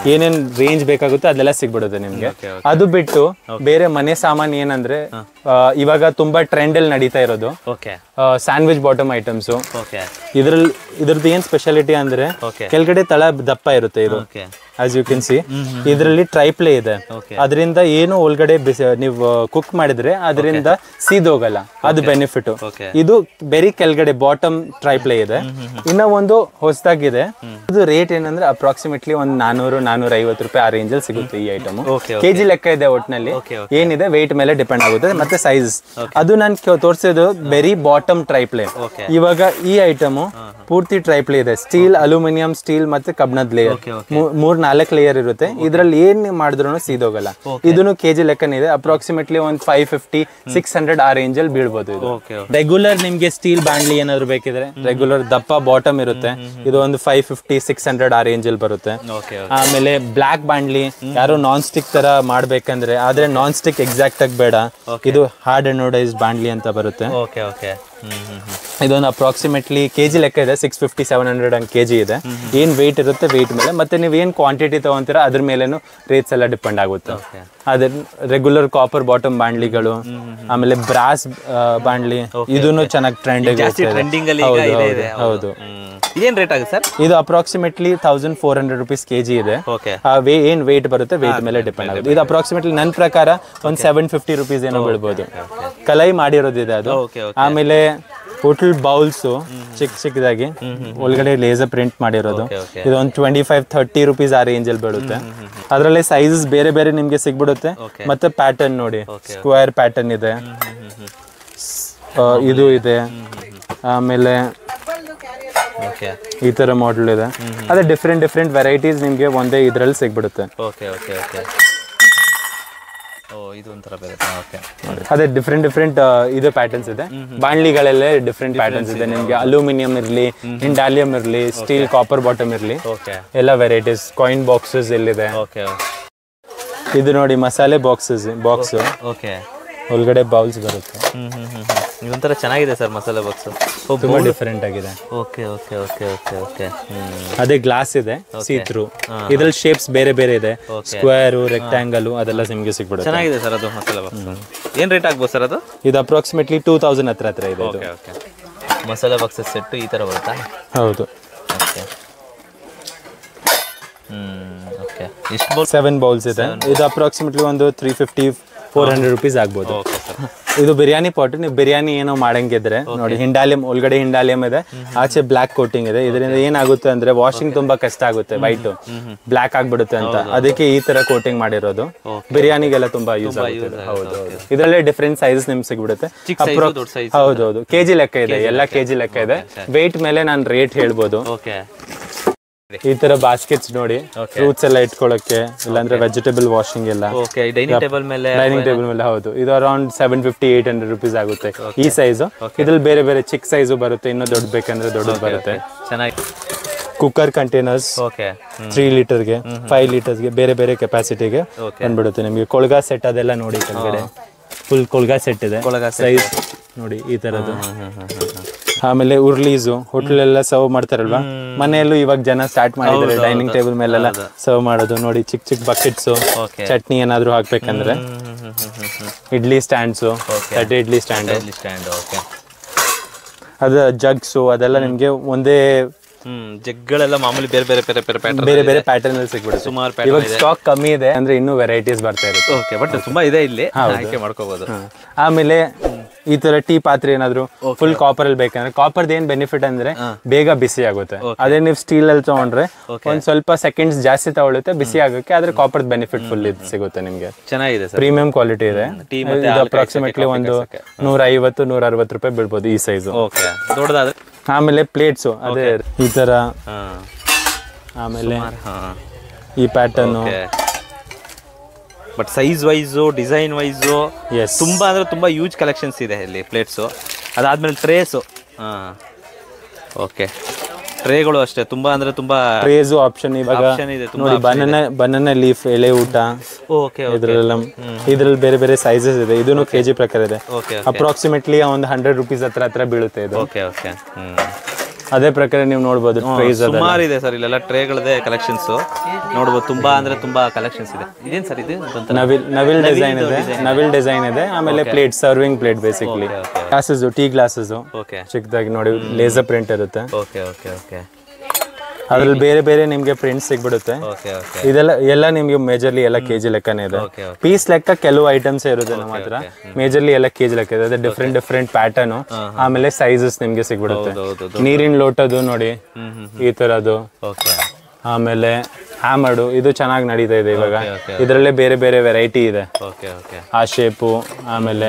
ಏನೇನ್ ರೇಂಜ್ ಬೇಕಾಗುತ್ತೋ ಅದೆಲ್ಲ ಸಿಗ್ಬಿಡುತ್ತೆ ನಿಮ್ಗೆ Okay, ಅದು ಬಿಟ್ಟು ಬೇರೆ ಮನೆ ಸಾಮಾನ್ ಏನಂದ್ರೆ ಆ, ಇವಾಗ ತುಂಬಾ ಟ್ರೆಂಡ್ ಅಲ್ಲಿ ನಡೀತಾ ಇರೋದು okay sandwich bottom items okay ಇದ್ರಲ್ಲಿ ಇದ್ರದ್ದು ಏನ್ ಸ್ಪೆಷಾಲಿಟಿ ಅಂದ್ರೆ Okay. ಕೆಳಗಡೆ ತಳ ದಪ್ಪ ಇರುತ್ತೆ ಇದು okay as you can see ಇದರಲ್ಲಿ ಟ್ರೈಪ್ಲೇ ಇದೆ Okay. ಅದರಿಂದ ಏನು ಒಳಗಡೆ ಬಿಸಿ ನೀವು ಕುಕ್ ಮಾಡಿದ್ರೆ ಅದರಿಂದ ಸೀದೋಗಲ್ಲ ಅದು ಬೆನಿಫಿಟ್ Okay. ಇದು ಬೆರಿ ಕೆಳಗಡೆ ಬಾಟಮ್ ಟ್ರೈಪ್ಲೇ ಇದೆ ಇನ್ನ ಒಂದು ಹೊಸದಾಗಿದೆ ಇದು ರೇಟ್ ಏನಂದ್ರೆ ಅಪ್ರಾಕ್ಸಿಮೇಟ್ಲಿ ಒಂದು ನಾನೂರು ನಾನೂರ ಐವತ್ತು ರೂಪಾಯಿ ಆ ರೇಂಜಲ್ಲಿ ಸಿಗುತ್ತೆ ಈ ಐಟಮ್ Okay, ಕೆಜಿ ಲೆಕ್ಕ ಇದೆ ಒಟ್ಟಿನಲ್ಲಿ Okay, ಏನಿದೆ ವೆಯ್ಟ್ ಮೇಲೆ ಡಿಪೆಂಡ್ ಆಗುತ್ತೆ ಮತ್ತೆ ಸೈಜ್ ಅದು ನಾನು ತೋರಿಸಿದ್ದು ಬೆರಿ ಬಾಟಮ್ ಟ್ರೈಪ್ಲೇ Okay. ಇವಾಗ ಈ ಐಟಮ್ ಪೂರ್ತಿ ಟ್ರೈಪ್ಲೇ ಇದೆ ಸ್ಟೀಲ್ ಅಲ್ಯೂಮಿನಿಯಂ ಸ್ಟೀಲ್ ಮತ್ತೆ ಕಬ್ಣದ ಲೇಯರ್ Okay, okay. ಮೂರ್ ನಾಲ್ಕು ಲೇಯರ್ ಇರುತ್ತೆ ಇದ್ರಲ್ಲಿ ಏನ್ ಮಾಡಿದ್ರು ಸೀದೋಗಲ್ಲ ಇದನ್ನು ಕೆಜಿ ಲೆಕ್ಕನಿದೆ ಅಪ್ರಾಕ್ಸಿಮೇಟ್ಲಿ ಒಂದ್ ಫೈವ್ ಫಿಫ್ಟಿ ಸಿಕ್ಸ್ ಹಂಡ್ರೆಡ್ ಆ ರೇಂಜ್ ಅಲ್ಲಿ ಬೀಳ್ಬೋದು ಇದು ಓಕೆ ರೆಗ್ಯುಲರ್ ನಿಮ್ಗೆ ಸ್ಟೀಲ್ ಬಾಂಡ್ಲಿ ಏನಾದ್ರು ಬೇಕಿದ್ರೆ ರೆಗ್ಯುಲರ್ ದಪ್ಪ ಬಾಟಮ್ ಇರುತ್ತೆ ಇದು ಒಂದು ಫೈವ್ ಫಿಫ್ಟಿ ಸಿಕ್ಸ್ ಹಂಡ್ರೆಡ್ ಆ ರೇಂಜ್ ಅಲ್ಲಿ ಬರುತ್ತೆ ಓಕೆ ಆಮೇಲೆ ಬ್ಲಾಕ್ ಬಾಂಡ್ಲಿ ಯಾರು ನಾನ್ ಸ್ಟಿಕ್ ತರ ಮಾಡ್ಬೇಕಂದ್ರೆ ಆದ್ರೆ ನಾನ್ ಸ್ಟಿಕ್ ಎಕ್ಸಾಕ್ಟ್ ಆಗಿ ಬೇಡ ಇದು ಹಾರ್ಡ್ ಅನೋಡೈಸ್ ಬಾಂಡ್ಲಿ ಅಂತ ಬರುತ್ತೆ ಓಕೆ ಓಕೆ ಹ್ಮ್ ಹ್ಮ್ ಹ್ಮ್ ಇದೊಂದು ಅಪ್ರಾಕ್ಸಿಮೇಟ್ಲಿ ಕೆ ಜಿ ಲೆಕ್ಕ ಇದೆ ಸಿಕ್ಸ್ ಫಿಫ್ಟಿ ಸೆವೆನ್ ಹಂಡ್ರೆಡ್ ಹಂಗೆ ಕೆ ಜಿ ಇದೆ ಏನು ವೆಯ್ಟ್ ಇರುತ್ತೆ ವೆಯ್ಟ್ ಮೇಲೆ ಮತ್ತೆ ನೀವು ಏನು ಕ್ವಾಂಟಿಟಿ ತೊಗೊಂತೀರ ಅದ್ರ ಮೇಲೇನು ರೇಟ್ಸ್ ಎಲ್ಲ ಡಿಪೆಂಡ್ ಆಗುತ್ತೆ ಓಕೆ ಅದ್ರ ರೆಗ್ಯುಲರ್ ಕಾಪರ್ ಬಾಟಮ್ ಬಾಂಡ್ಲಿಗಳು ಆಮೇಲೆ ಬ್ರಾಸ್ ಬಾಂಡ್ಲಿ ಇದನ್ನು ಚೆನ್ನಾಗಿ ಟ್ರೆಂಡ್ ಜಾಸ್ತಿ ಟ್ರೆಂಡಿಂಗ್ ಅಲ್ಲಿ ಈಗ ಇದೆ ಇದೆ ಹೌದು ಹ್ಮ್. ಇದೇನ್ ರೇಟ್ ಆಗುತ್ತೆ ಸರ್ ಇದು approximately thousand four hundred rupees K G ಇದೆ ಓಕೆ ಆ ವೇ ಏನ್ ವೆಯ್ಟ್ ಬರುತ್ತೆ ವೆಯ್ಟ್ ಮೇಲೆ ಡಿಪೆಂಡ್ ಆಗುತ್ತೆ ಇದು ಅಪ್ರಾಕ್ಸಿಮೇಟ್ಲಿ ನನ್ನ ಪ್ರಕಾರ ಒಂದು ಸೆವೆನ್ ಫಿಫ್ಟಿ ರುಪೀಸ್ ಏನೋ ಬೀಳ್ಬೋದು ಕಲೈ ಮಾಡಿರೋದಿದೆ ಅದು ಓಕೆ ಓಕೆ ಆಮೇಲೆ ಹೋಟೆಲ್ ಬೌಲ್ಸ್ ಚಿಕ್ಕ ಚಿಕ್ಕದಾಗಿ ಒಳಗಡೆ ಲೇಸರ್ ಪ್ರಿಂಟ್ ಮಾಡಿರೋದು ಓಕೆ ಓಕೆ ಇದು ಒಂದು ಟ್ವೆಂಟಿ ಫೈವ್ ಥರ್ಟಿ ರುಪೀಸ್ ಆ ರೇಂಜ್ ಅಲ್ಲಿ ಬೀಳುತ್ತೆ ಅದರಲ್ಲಿ ಸೈಜಸ್ ಬೇರೆ ಬೇರೆ ನಿಮ್ಗೆ ಸಿಗ್ಬಿಡುತ್ತೆ Okay. ಮತ್ತೆ ಪ್ಯಾಟರ್ನ್ ನೋಡಿ Okay. ಸ್ಕ್ವೇರ್ ಪ್ಯಾಟರ್ನ್ ಇದೆ ಆ, ಇದು ಇದೆ ಆಮೇಲೆ ಓಕೆ ಈ ತರ ಮಾಡೆಲ್ ಇದೆ ಅದೇ ಡಿಫ್ರೆಂಟ್ ಡಿಫ್ರೆಂಟ್ ವೆರೈಟೀಸ್ ನಿಮ್ಗೆ ಒಂದೇ ಇದ್ರಲ್ಲಿ ಸಿಗ್ಬಿಡುತ್ತೆ ಓಕೆ ಓಕೆ ಓಕೆ ಓ ಇದು ಒಂಥರ ಬೇರೆ ಓಕೆ ಅದೇ ಡಿಫ್ರೆಂಟ್ ಡಿಫ್ರೆಂಟ್ ಇದು ಪ್ಯಾಟರ್ನ್ಸ್ ಇದೆ ಬಾಣ್ಲಿಗಳಲ್ಲೇ ಡಿಫ್ರೆಂಟ್ ಪ್ಯಾಟರ್ನ್ಸ್ ಇದೆ ನಿಮ್ಗೆ ಅಲ್ಯೂಮಿನಿಯಂ ಇರಲಿ ಇಂಡಾಲಿಯಂ ಇರಲಿ ಸ್ಟೀಲ್ ಕಾಪರ್ ಬಾಟಮ್ ಇರಲಿ ಓಕೆ ಎಲ್ಲ ವೆರೈಟೀಸ್ ಕಾಯಿನ್ ಬಾಕ್ಸಸ್ ಎಲ್ಲಿದೆ ಓಕೆ ಇದು ನೋಡಿ ಮಸಾಲೆ ಬಾಕ್ಸಸ್ ಬಾಕ್ಸ್ ಓಕೆ ಒಳಗಡೆ ಬೌಲ್ಸ್ ಬರುತ್ತೆ ಹ್ಮ್ ಹ್ಮ್ ಹ್ಮ್ ಹ್ಮ್ ಇದೊಂಥರ ಚೆನ್ನಾಗಿದೆ ಸರ್ ಮಸಾಲೆ ಬಾಕ್ಸ್ ತುಂಬಾ ಡಿಫ್ರೆಂಟ್ ಆಗಿದೆ okay okay okay okay okay ಹ್ಮ್ ಅದೇ ಗ್ಲಾಸ್ ಇದೆ ಸಿ ಥ್ರೂ ಇದ್ರಲ್ಲಿ ಶೇಪ್ಸ್ ಬೇರೆ ಬೇರೆ ಇದೆ ಸ್ಕ್ವೇರ್ ರೆಕ್ಟ್ಯಾಂಗಲ್ ಅದೆಲ್ಲ ನಿಮ್ಗೆ ಸಿಗ್ಬಿಡುತ್ತೆ ಚೆನ್ನಾಗಿದೆ ಸರ್ ಅದು ಮಸಾಲೆ ಬಾಕ್ಸ್ ಏನ್ ರೇಟ್ ಆಗ್ಬೋದು ಸರ್ ಅದು ಇದು ಅಪ್ರಾಕ್ಸಿಮೇಟ್ಲಿ ಟೂ ತೌಸಂಡ್ ಹತ್ರ ಹತ್ರ ಇದೆ ಇದು ಓಕೆ ಓಕೆ ಮಸಾಲೆ ಬಾಕ್ಸಸ್ ಸೆಟ್ಟು ಈ ಥರ ಬರುತ್ತಾ ಹೌದು ಓಕೆ ಹ್ಮ್ ಓಕೆ ಎಷ್ಟು ಬೌಲ್ ಸೆವೆನ್ ಬೌಲ್ಸ್ ಇದೆ ಇದು ಅಪ್ರಾಕ್ಸಿಮೇಟ್ಲಿ ಒಂದು three fifty four hundred rupees ಆಗ್ಬೋದು ಓಕೆ ಸರ್ ಇದು ಬಿರಿಯಾನಿ ಪಾಟ್ ನೀವು ಬಿರಿಯಾನಿ ಏನೋ ಮಾಡಂಗಿದ್ರೆ ನೋಡಿ ಹಿಂಡಾಲಿಯಂ ಒಳಗಡೆ ಹಿಂಡಾಲಿಯಂ ಇದೆ ಆಚೆ ಬ್ಲಾಕ್ ಕೋಟಿಂಗ್ ಇದೆ ಇದರಿಂದ ಏನಾಗುತ್ತೆ ಅಂದ್ರೆ ವಾಷಿಂಗ್ ತುಂಬಾ ಕಷ್ಟ ಆಗುತ್ತೆ ವೈಟ್ ಬ್ಲಾಕ್ ಆಗ್ಬಿಡುತ್ತೆ ಅಂತ ಅದಕ್ಕೆ ಈ ತರ ಕೋಟಿಂಗ್ ಮಾಡಿರೋದು ಬಿರಿಯಾನಿಗೆಲ್ಲ ತುಂಬಾ ಯೂಸ್ ಆಗುತ್ತೆ ಹೌದು ಹೌದು ಇದರಲ್ಲೇ ಡಿಫ್ರೆಂಟ್ ಸೈಜಸ್ ನಿಮ್ಗೆ ಸಿಗ್ಬಿಡುತ್ತೆ ಚಿಕ್ಕ size, Appro- ದೊಡ್ಡ size. ಹೌದೌದು ಕೆಜಿ ಲೆಕ್ಕ ಇದೆ ಎಲ್ಲ ಕೆಜಿ ಲೆಕ್ಕ ಇದೆ ವೆಯ್ಟ್ ಮೇಲೆ ನಾನು ರೇಟ್ ಹೇಳ್ಬೋದು ಓಕೆ ಈ ತರ ಬಾಸ್ಕೆಟ್ಸ್ ನೋಡಿ ಫ್ರೂಟ್ಸ್ ಎಲ್ಲ ಇಟ್ಕೊಳ್ಳೋಕೆ ಇಲ್ಲಾಂದ್ರೆ ವೆಜಿಟೇಬಲ್ ವಾಷಿಂಗ್ ಎಲ್ಲ ಓಕೆ ಡೈನಿಂಗ್ ಟೇಬಲ್ ಮೇಲೆ ಡೈನಿಂಗ್ ಟೇಬಲ್ ಮೇಲೆ ಹೌದು ಇದು around seven fifty eight hundred rupees ಆಗುತ್ತೆ ಈ ಸೈಜು ಇದ್ರಲ್ಲಿ ಬೇರೆ ಬೇರೆ ಚಿಕ್ಕ ಸೈಜು ಬರುತ್ತೆ ಇನ್ನೂ ದೊಡ್ಡ ಬೇಕಂದ್ರೆ ದೊಡ್ಡದು ಬರುತ್ತೆ ಚೆನ್ನಾಗಿ ಕುಕ್ಕರ್ ಕಂಟೈನರ್ಸ್ ಓಕೆ ತ್ರೀ ಲೀಟರ್ಗೆ ಫೈವ್ ಲೀಟರ್ಸ್ಗೆ ಬೇರೆ ಬೇರೆ ಕೆಪಾಸಿಟಿಗೆ Okay. ಬಂದ್ಬಿಡುತ್ತೆ ನಿಮಗೆ ಕೊಳ್ಗಾ ಸೆಟ್ ಅದೆಲ್ಲ ನೋಡಿ ಕೆಳಗಡೆ ಫುಲ್ ಕೊಳ್ಗಾ ಸೆಟ್ ಇದೆ ಕೊಳಗ ಸೈಜ್ ನೋಡಿ ಈ ತರದ್ದು ಆಮೇಲೆ ಉರ್ಲೀಸು ಹೋಟೆಲ್ ಎಲ್ಲ ಸರ್ವ್ ಮಾಡ್ತಾರಲ್ವಾ ಮನೆಯಲ್ಲೂ ಇವಾಗ ಜನ ಸ್ಟಾರ್ಟ್ ಮಾಡಿದ್ದಾರೆ ಡೈನಿಂಗ್ ಟೇಬಲ್ ಮೇಲೆಲ್ಲ ಸರ್ವ್ ಮಾಡೋದು ನೋಡಿ ಚಿಕ್ಕ ಚಿಕ್ಕ ಬಕೆಟ್ಸು ಓಕೆ ಚಟ್ನಿ ಏನಾದ್ರು ಹಾಕ್ಬೇಕಂದ್ರೆ ಇಡ್ಲಿ ಸ್ಟ್ಯಾಂಡ್ಸು ತಟ್ಟೆ ಇಡ್ಲಿ ಸ್ಟ್ಯಾಂಡ್ ಇಲ್ಲಿ ಸ್ಟ್ಯಾಂಡ್ ಓಕೆ ಅದು ಜಗ್ಸು ಅದೆಲ್ಲ ನಿಮ್ಗೆ ಒಂದೇ ಹ್ಮ್ ಜಗ್ಗಳೆಲ್ಲ ಮಾಮೂಲಿ ಬೇರೆ ಬೇರೆ ಬೇರೆ ಬೇರೆ ಪ್ಯಾಟರ್ನ್ ಬೇರೆ ಬೇರೆ ಪ್ಯಾಟರ್ನ್ ಅಲ್ಲಿ ಸಿಗ್ಬಿಡುತ್ತೆ ಸುಮಾರು ಇವಾಗ ಪ್ಯಾಟರ್ನ್ ಇದೆ ಸ್ಟಾಕ್ ಕಮ್ಮಿ ಇದೆ ಅಂದ್ರೆ ಇನ್ನೂ ವೆರೈಟೀಸ್ ಬರ್ತಾ ಇರುತ್ತೆ ಓಕೆ ಬಟ್ ತುಂಬಾ ಇದೆ ಇಲ್ಲಿ ಆಯ್ಕೆ ಮಾಡ್ಕೋಬಹುದು ಆಮೇಲೆ ಈ ತರ ಟೀ ಪಾತ್ರೆ ಏನಾದ್ರು ಫುಲ್ ಕಾಪರ್ ಅಲ್ಲಿ ಬೇಕಂದ್ರೆ ಕಾಪರ್ದ ಏನ್ ಬೆನಿಫಿಟ್ ಅಂದ್ರೆ ಬೇಗ ಬಿಸಿ ಆಗುತ್ತೆ ಅದೇ ನೀವು ಸ್ಟೀಲ್ ಅಲ್ಲಿ ತಗೊಂಡ್ರೆ ಒಂದ್ ಸ್ವಲ್ಪ ಸೆಕೆಂಡ್ಸ್ ಜಾಸ್ತಿ ತಗೊಳುತ್ತೆ ಬಿಸಿ ಆಗೋಕೆ ಆದ್ರೆ ಕಾಪರ್ದ ಬೆನಿಫಿಟ್ ಫುಲ್ ಇದು ಸಿಗುತ್ತೆ ನಿಮ್ಗೆ ಚೆನ್ನಾಗಿದೆ ಸರ್ ಪ್ರೀಮಿಯಂ ಕ್ವಾಲಿಟಿ ಇದೆ ಟೀ ಮತ್ತೆ ಇದು ಅಪ್ರಾಕ್ಸಿಮೇಟ್ಲಿ ಒಂದು ನೂರ ಐವತ್ತು ನೂರ ಅರವತ್ತು ರೂಪಾಯಿ ಬೀಳ್ಬೋದು ಈ ಸೈಜು ಓಕೆ ದೊಡ್ಡದಾದ್ರೆ ಆಮೇಲೆ ಪ್ಲೇಟ್ಸು ಅದೇ ಈ ತರ ಹಾ ಆಮೇಲೆ ಹಾ ಈ pattern okay but size wise design wise yes ತುಂಬಾ ಅಂದ್ರೆ ತುಂಬಾ ಯೂಜ್ ಕಲೆಕ್ಷನ್ಸ್ ಇದೆ ಇಲ್ಲಿ ಪ್ಲೇಟ್ಸು ಅದಾದ್ಮೇಲೆ ಟ್ರೇಸು ಹಾಂ ಓಕೆ ಟ್ರೇಗಳು ಅಷ್ಟೇ ತುಂಬಾ ಅಂದ್ರೆ ತುಂಬಾ ಟ್ರೇಸು ಆಪ್ಷನ್ ಇವಾಗ ಆಪ್ಷನ್ ಇದೆ ತುಂಬಾ ನೋಡಿ ಬನಾನ ಬನಾನ ಲೀಫ್ ಎಳೆ ಊಟ ಓಕೆ ಇದ್ರಲ್ಲೆಲ್ಲ ಇದ್ರಲ್ಲಿ ಬೇರೆ ಬೇರೆ ಸೈಜಸ್ ಇದೆ ಇದನ್ನು ಕೆಜಿ ಪ್ರಕಾರ ಇದೆ ಓಕೆ ಅಪ್ರಾಕ್ಸಿಮೇಟ್ಲಿ ಒಂದು ಹಂಡ್ರೆಡ್ ರುಪೀಸ್ ಹತ್ರ ಹತ್ರ ಬೀಳುತ್ತೆ ಇದು ಓಕೆ ಓಕೆ ಹ್ಮ್ ಅದೇ ಪ್ರಕಾರ ನೀವು ನೋಡ್ಬೋದು ಪ್ರೈಸ್ ಅದ ಸುಮಾರು ಇದೆ ಸರ್ ಇಲ್ಲೆಲ್ಲ ಟ್ರೇಗಳದೇ ಕಲೆಕ್ಷನ್ಸ್ ನೋಡ್ಬೋದು ತುಂಬಾ ಅಂದ್ರೆ ತುಂಬಾ ಕಲೆಕ್ಷನ್ಸ್ ಇದೆ ಇದೇನ್ ಸರ್ ಇದು ಇದೊಂಥರ ನವಿಲ್ ನವಿಲ್ ಡಿಸೈನ್ ಇದೆ ನವಿಲ್ ಡಿಸೈನ್ ಇದೆ ಆಮೇಲೆ plate serving plate basically glasses tea glasses okay ಚಿಕ್ಕದಾಗಿ ನೋಡಿ ಲೇಸರ್ ಪ್ರಿಂಟ್ ಇರುತ್ತೆ ಓಕೆ ಓಕೆ ಓಕೆ ಅದ್ರಲ್ಲಿ ಬೇರೆ ಬೇರೆ ನಿಮ್ಗೆ ಪ್ರಿಂಟ್ ಸಿಗ್ಬಿಡುತ್ತೆ ಓಕೆ ಓಕೆ ಇದೆಲ್ಲ ಎಲ್ಲ ನಿಮ್ಗೆ ಮೇಜರ್ಲಿ ಎಲ್ಲ ಕೆಜಿ ಲೆಕ್ಕನೇ ಇದೆ ಓಕೆ ಓಕೆ ಪೀಸ್ ಲೆಕ್ಕ ಕೆಲವು ಐಟಮ್ಸ್ ಇರುತ್ತೆ ನಮ್ಮ ಹತ್ರ ಮೇಜರ್ಲಿ ಎಲ್ಲ ಕೆಜಿ ಲೆಕ್ಕ ಇದೆ ಅದೇ ಡಿಫ್ರೆಂಟ್ ಡಿಫ್ರೆಂಟ್ ಪ್ಯಾಟರ್ನ್ ಆಮೇಲೆ ಸೈಜಸ್ ನಿಮ್ಗೆ ಸಿಗ್ಬಿಡುತ್ತೆ ಹೌದು ನೀರಿನ ಲೋಟದು ನೋಡಿ ಈ ತರದು ಓಕೆ ಆಮೇಲೆ ಹ್ಯಾಮರ್ಡು ಇದು ಚೆನ್ನಾಗಿ ನಡೀತಾ ಇದೆ ಇವಾಗ ಇದರಲ್ಲೇ ಬೇರೆ ಬೇರೆ ವೆರೈಟಿ ಇದೆ ಓಕೆ ಓಕೆ ಆ ಶೇಪು ಆಮೇಲೆ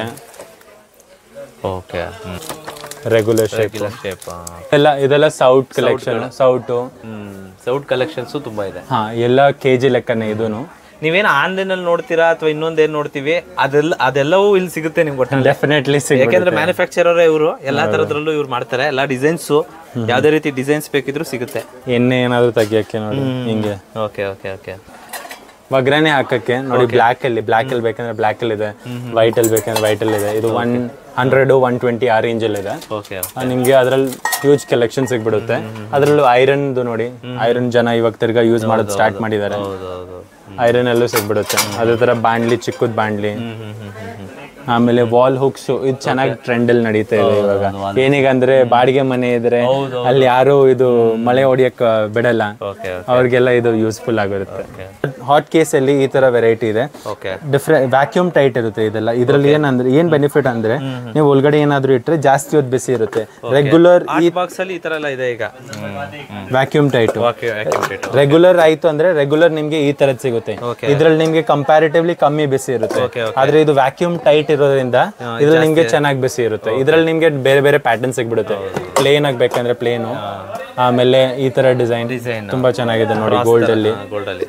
okay regular shape regular shape ಎಲ್ಲ ಇದೆಲ್ಲ ಸೌಟ್ ಕಲೆಕ್ಷನ್ ಸೌಟು ಹ್ಮ್ ಸೌಟ್ ಕಲೆಕ್ಷನ್ಸು ತುಂಬಾ ಇದೆ ಹಾ ಎಲ್ಲ ಕೆಜಿ ಲೆಕ್ಕನೇ ಇದೂನು ನೀವೇನು ಆನ್ಲೈನ್ ಅಲ್ಲಿ ನೋಡ್ತೀರಾ ಅಥವಾ ಇನ್ನೊಂದೇನ್ ನೋಡ್ತೀವಿ ಅದೆಲ್ಲ ಅದೆಲ್ಲವೂ ಇಲ್ಲಿ ಸಿಗುತ್ತೆ ನಿಮ್ಗೆ ಒಟ್ಟಿನಲ್ಲಿ ಡೆಫಿನೆಟ್ಲಿ ಸಿಗುತ್ತೆ ಯಾಕೆಂದ್ರೆ ಮ್ಯಾನುಫ್ಯಾಕ್ಚರರ್ ಇವರು ಎಲ್ಲಾ ತರದ್ರಲ್ಲೂ ಇವ್ರು ಮಾಡ್ತಾರೆ ಎಲ್ಲಾ ಡಿಸೈನ್ಸ್ ಯಾವ್ದೇ ರೀತಿ ಡಿಸೈನ್ಸ್ ಬೇಕಿದ್ರು ಸಿಗುತ್ತೆ ಎಣ್ಣೆ ಏನಾದ್ರು ತೆಗಿಯಕ್ಕೆ ನೋಡಿ ಹಿಂಗೆ ಓಕೆ ಓಕೆ ಓಕೆ ಒಗ್ಗರಣೆ ಹಾಕಕ್ಕೆ ನೋಡಿ ಬ್ಲಾಕ್ ಅಲ್ಲಿ ಬ್ಲಾಕ್ ಅಲ್ಲಿ ಬೇಕಂದ್ರೆ ಬ್ಲಾಕ್ ಅಲ್ಲಿ ಇದೆ ವೈಟ್ ಅಲ್ಲಿ ಬೇಕಂದ್ರೆ ವೈಟ್ ಅಲ್ಲಿ ಇದೆ ಇದು ಒನ್ ಹಂಡ್ರೆಡ್ ಒನ್ ಟ್ವೆಂಟಿ ಆ ರೇಂಜ್ ಅಲ್ಲಿ ಇದೆ ಓಕೆ ಆ, ನಿಮ್ಗೆ ಅದ್ರಲ್ಲಿ ಹ್ಯೂಜ್ ಕಲೆಕ್ಷನ್ ಸಿಗ್ಬಿಡುತ್ತೆ ಅದ್ರಲ್ಲೂ ಐರನ್ದು ನೋಡಿ ಐರನ್ ಜನ ಇವಾಗ ತಿರ್ಗಾ ಯೂಸ್ ಮಾಡೋದು ಸ್ಟಾರ್ಟ್ ಮಾಡಿದ್ದಾರೆ ಹೌದು ಹೌದು ಐರನ್ ಅಲ್ಲೂ ಸಿಗ್ಬಿಡುತ್ತೆ ಅದೇ ತರ ಬಾಂಡ್ಲಿ ಚಿಕ್ಕದ್ ಬಾಂಡ್ಲಿ ಹ್ಮ್ ಹ್ಮ್ ಹ್ಮ್ ಹ್ಮ್ ಹ್ಮ್ ಆಮೇಲೆ ವಾಲ್ ಹುಕ್ಸ್ ಇದು ಚೆನ್ನಾಗಿ ಟ್ರೆಂಡ್ ಅಲ್ಲಿ ನಡೀತಾ ಇದೆ ಇವಾಗ ಏನಿಗಂದ್ರೆ ಬಾಡಿಗೆ ಮನೆ ಇದ್ರೆ ಅಲ್ಲಿ ಯಾರು ಇದು ಮಳೆ ಹೊಡಿಯಕ್ ಬಿಡಲ್ಲ ಓಕೆ ಅವ್ರಿಗೆಲ್ಲ ಇದು ಯೂಸ್ಫುಲ್ ಆಗಿರುತ್ತೆ ಹಾಟ್ ಕೇಸ್ ಅಲ್ಲಿ ಈ ತರ ವೆರೈಟಿ ಇದೆ ಓಕೆ ಡಿಫ್ರೆಂಟ್ ವ್ಯಾಕ್ಯೂಮ್ ಟೈಟ್ ಇರುತ್ತೆ ಇದೆಲ್ಲ ಇದ್ರಲ್ಲಿ ಏನಂದ್ರೆ ಏನ್ ಬೆನಿಫಿಟ್ ಅಂದ್ರೆ ನೀವು ಒಳಗಡೆ ಏನಾದ್ರೂ ಇಟ್ರೆ ಜಾಸ್ತಿ ಹೊತ್ತು ಬಿಸಿ ಇರುತ್ತೆ ರೆಗ್ಯುಲರ್ ಈ ಬಾಕ್ಸ್ ಅಲ್ಲಿ ಈ ತರ ಎಲ್ಲ ಇದೆ ಈಗ vacuum tight okay accurate regular ಆಯ್ತು ಅಂದ್ರೆ ರೆಗ್ಯುಲರ್ ನಿಮ್ಗೆ ಈ ತರದ್ ಸಿಗುತ್ತೆ Okay. ಇದ್ರಲ್ಲಿ ನಿಮ್ಗೆ ಕಂಪ್ಯಾರಿಟಿವ್ಲಿ ಕಮ್ಮಿ ಬಿಸಿ ಇರುತ್ತೆ Okay, ಆದ್ರೆ ಇದು ವ್ಯಾಕ್ಯೂಮ್ ಟೈಟ್ ಇರೋದ್ರಿಂದ ಇದ್ರಲ್ಲಿ ನಿಮ್ಗೆ ಚೆನ್ನಾಗಿ ಬಿಸಿ ಇರುತ್ತೆ ಇದ್ರಲ್ಲಿ ನಿಮ್ಗೆ ಬೇರೆ ಬೇರೆ ಪ್ಯಾಟರ್ನ್ ಸಿಗ್ಬಿಡುತ್ತೆ ಪ್ಲೇನ್ ಆಗ್ಬೇಕಂದ್ರೆ ಪ್ಲೇನು ಆಮೇಲೆ ಈ ತರ ಡಿಸೈನ್ ಡಿಸೈನ್ ತುಂಬಾ ಚೆನ್ನಾಗಿದೆ ನೋಡಿ ಗೋಲ್ಡ್ ಅಲ್ಲಿ ಗೋಲ್ಡ್ ಅಲ್ಲಿ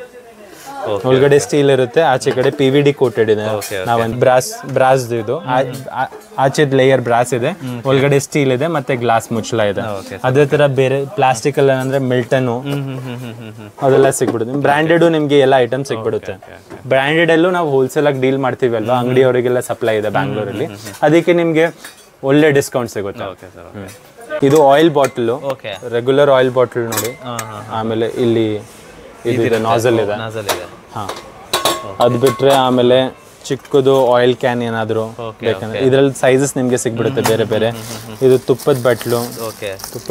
ಒಳಗಡೆ ಸ್ಟೀಲ್ ಇರುತ್ತೆ ಆಚೆ ಕಡೆ ಪಿ ವಿ ಡಿ ಕೋಟೆಡ್ ಇದೆ ನಾವೊಂದು ಬ್ರಾಸ್ ಬ್ರಾಸ್ ಇದು ಆಚೆದ್ ಲೇಯರ್ ಬ್ರಾಸ್ ಇದೆ ಒಳಗಡೆ ಸ್ಟೀಲ್ ಇದೆ ಮತ್ತೆ ಗ್ಲಾಸ್ ಮುಚ್ಚಳ ಇದೆ ಅದೇ ತರ ಬೇರೆ ಪ್ಲಾಸ್ಟಿಕ್ ಅಲ್ಲಿ ಅಂದ್ರೆ ಮಿಲ್ಟನ್ ಹ್ಮ್ ಹ್ಮ್ ಹ್ಮ್ ಹ್ಮ್ ಹ್ಮ್ ಹ್ಮ್ ಅದೆಲ್ಲ ಸಿಗ್ಬಿಡುತ್ತೆ ಬ್ರಾಂಡೆಡ್ ನಿಮ್ಗೆ ಎಲ್ಲ ಐಟಮ್ ಸಿಗ್ಬಿಡುತ್ತೆ ಬ್ರಾಂಡೆಡ್ ಅಲ್ಲೂ ನಾವು ಹೋಲ್ಸೇಲ್ ಆಗಿ ಡೀಲ್ ಮಾಡ್ತೀವಿ ಅಲ್ವಾ ಅಂಗಡಿಯವರಿಗೆಲ್ಲ ಸಪ್ಲೈ ಇದೆ ಬ್ಯಾಂಗ್ಳೂರಲ್ಲಿ ಅದಕ್ಕೆ ನಿಮ್ಗೆ ಒಳ್ಳೆ ಡಿಸ್ಕೌಂಟ್ ಸಿಗುತ್ತೆ ಓಕೆ ಸರ್ ಹ್ಮ್. ಇದು oil bottle okay regular oil bottle ನೋಡಿ ಹಾ ಹಾ ಆಮೇಲೆ ಇಲ್ಲಿ ಇದು ಇದೆ ನಾಸಲ್ ಇದೆ ನಾಜಲ್ ಇದೆ ಹಾ ಅದು ಬಿಟ್ರೆ ಆಮೇಲೆ ಚಿಕ್ಕದು ಆಯಿಲ್ ಕ್ಯಾನ್ ಏನಾದ್ರು ಬೇಕಂದ್ರೆ ಇದ್ರಲ್ಲಿ ಸೈಜಸ್ ನಿಮ್ಗೆ ಸಿಗ್ಬಿಡುತ್ತೆ ಬೇರೆ ಬೇರೆ ಇದು ತುಪ್ಪದ ಬಟ್ಲು ಓಕೆ ತುಪ್ಪ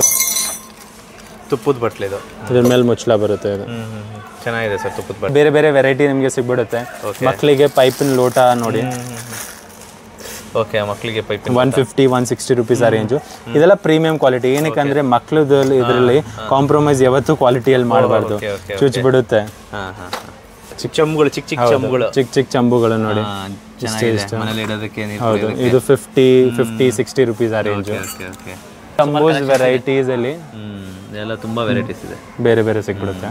ತುಪ್ಪದ ಬಟ್ಲು ಇದು ಇದ್ರ ಮೇಲೆ ಮುಚ್ಚಳ ಬರುತ್ತೆ ಇದು ಹ್ಮ್ ಹ್ಮ್ ಹ್ಮ್ ಚೆನ್ನಾಗಿದೆ ಸರ್ ತುಪ್ಪದ ಬಟ್ಲು ಬೇರೆ ಬೇರೆ ವೆರೈಟಿ ನಿಮ್ಗೆ ಸಿಗ್ಬಿಡುತ್ತೆ ಮಕ್ಕಳಿಗೆ ಪೈಪಿನ ಲೋಟ ನೋಡಿ ಓಕೆ ಮಕ್ಕಳಿಗೆ pipe one fifty one sixty rupees ಆ ರೇಂಜು ಇದೆಲ್ಲ ಪ್ರೀಮಿಯಂ ಕ್ವಾಲಿಟಿ ಏನಕ್ಕೆ ಅಂದ್ರೆ ಮಕ್ಳದ್ದು ಇದರಲ್ಲಿ ಕಾಂಪ್ರಮೈಸ್ ಯಾವತ್ತೂ ಕ್ವಾಲಿಟಿಯಲ್ಲಿ ಮಾಡಬಾರ್ದು ಓಕೆ ಓಕೆ ಚುಚ್ ಬಿಡುತ್ತೆ ಹಾ ಹಾ ಚಿಕ್ಕ ಚಂಬುಗಳು ಚಿಕ್ಕ ಚಿಕ್ಕ ಚಂಬುಗಳು ಚಿಕ್ಕ ಚಿಕ್ಕ ಚಂಬುಗಳು ನೋಡಿ ಹಾ, ಚೆನ್ನಾಗಿದೆ ಮನೇಲಿ ಇಡೋದಕ್ಕೆ ನೀರು ಹೌದು ಇದು ಫಿಫ್ಟಿ ಫಿಫ್ಟಿ ಸಿಕ್ಸ್ಟಿ ರುಪೀಸ್ ಆ ರೇಂಜು ಓಕೆ ಓಕೆ ಚಂಬೂಸ್ ವೆರೈಟೀಸ್ ಅಲ್ಲಿ ಹ್ಮ್ ಎಲ್ಲ ತುಂಬಾ ವೆರೈಟೀಸ್ ಇದೆ ಬೇರೆ ಬೇರೆ ಸಿಗ್ಬಿಡುತ್ತೆ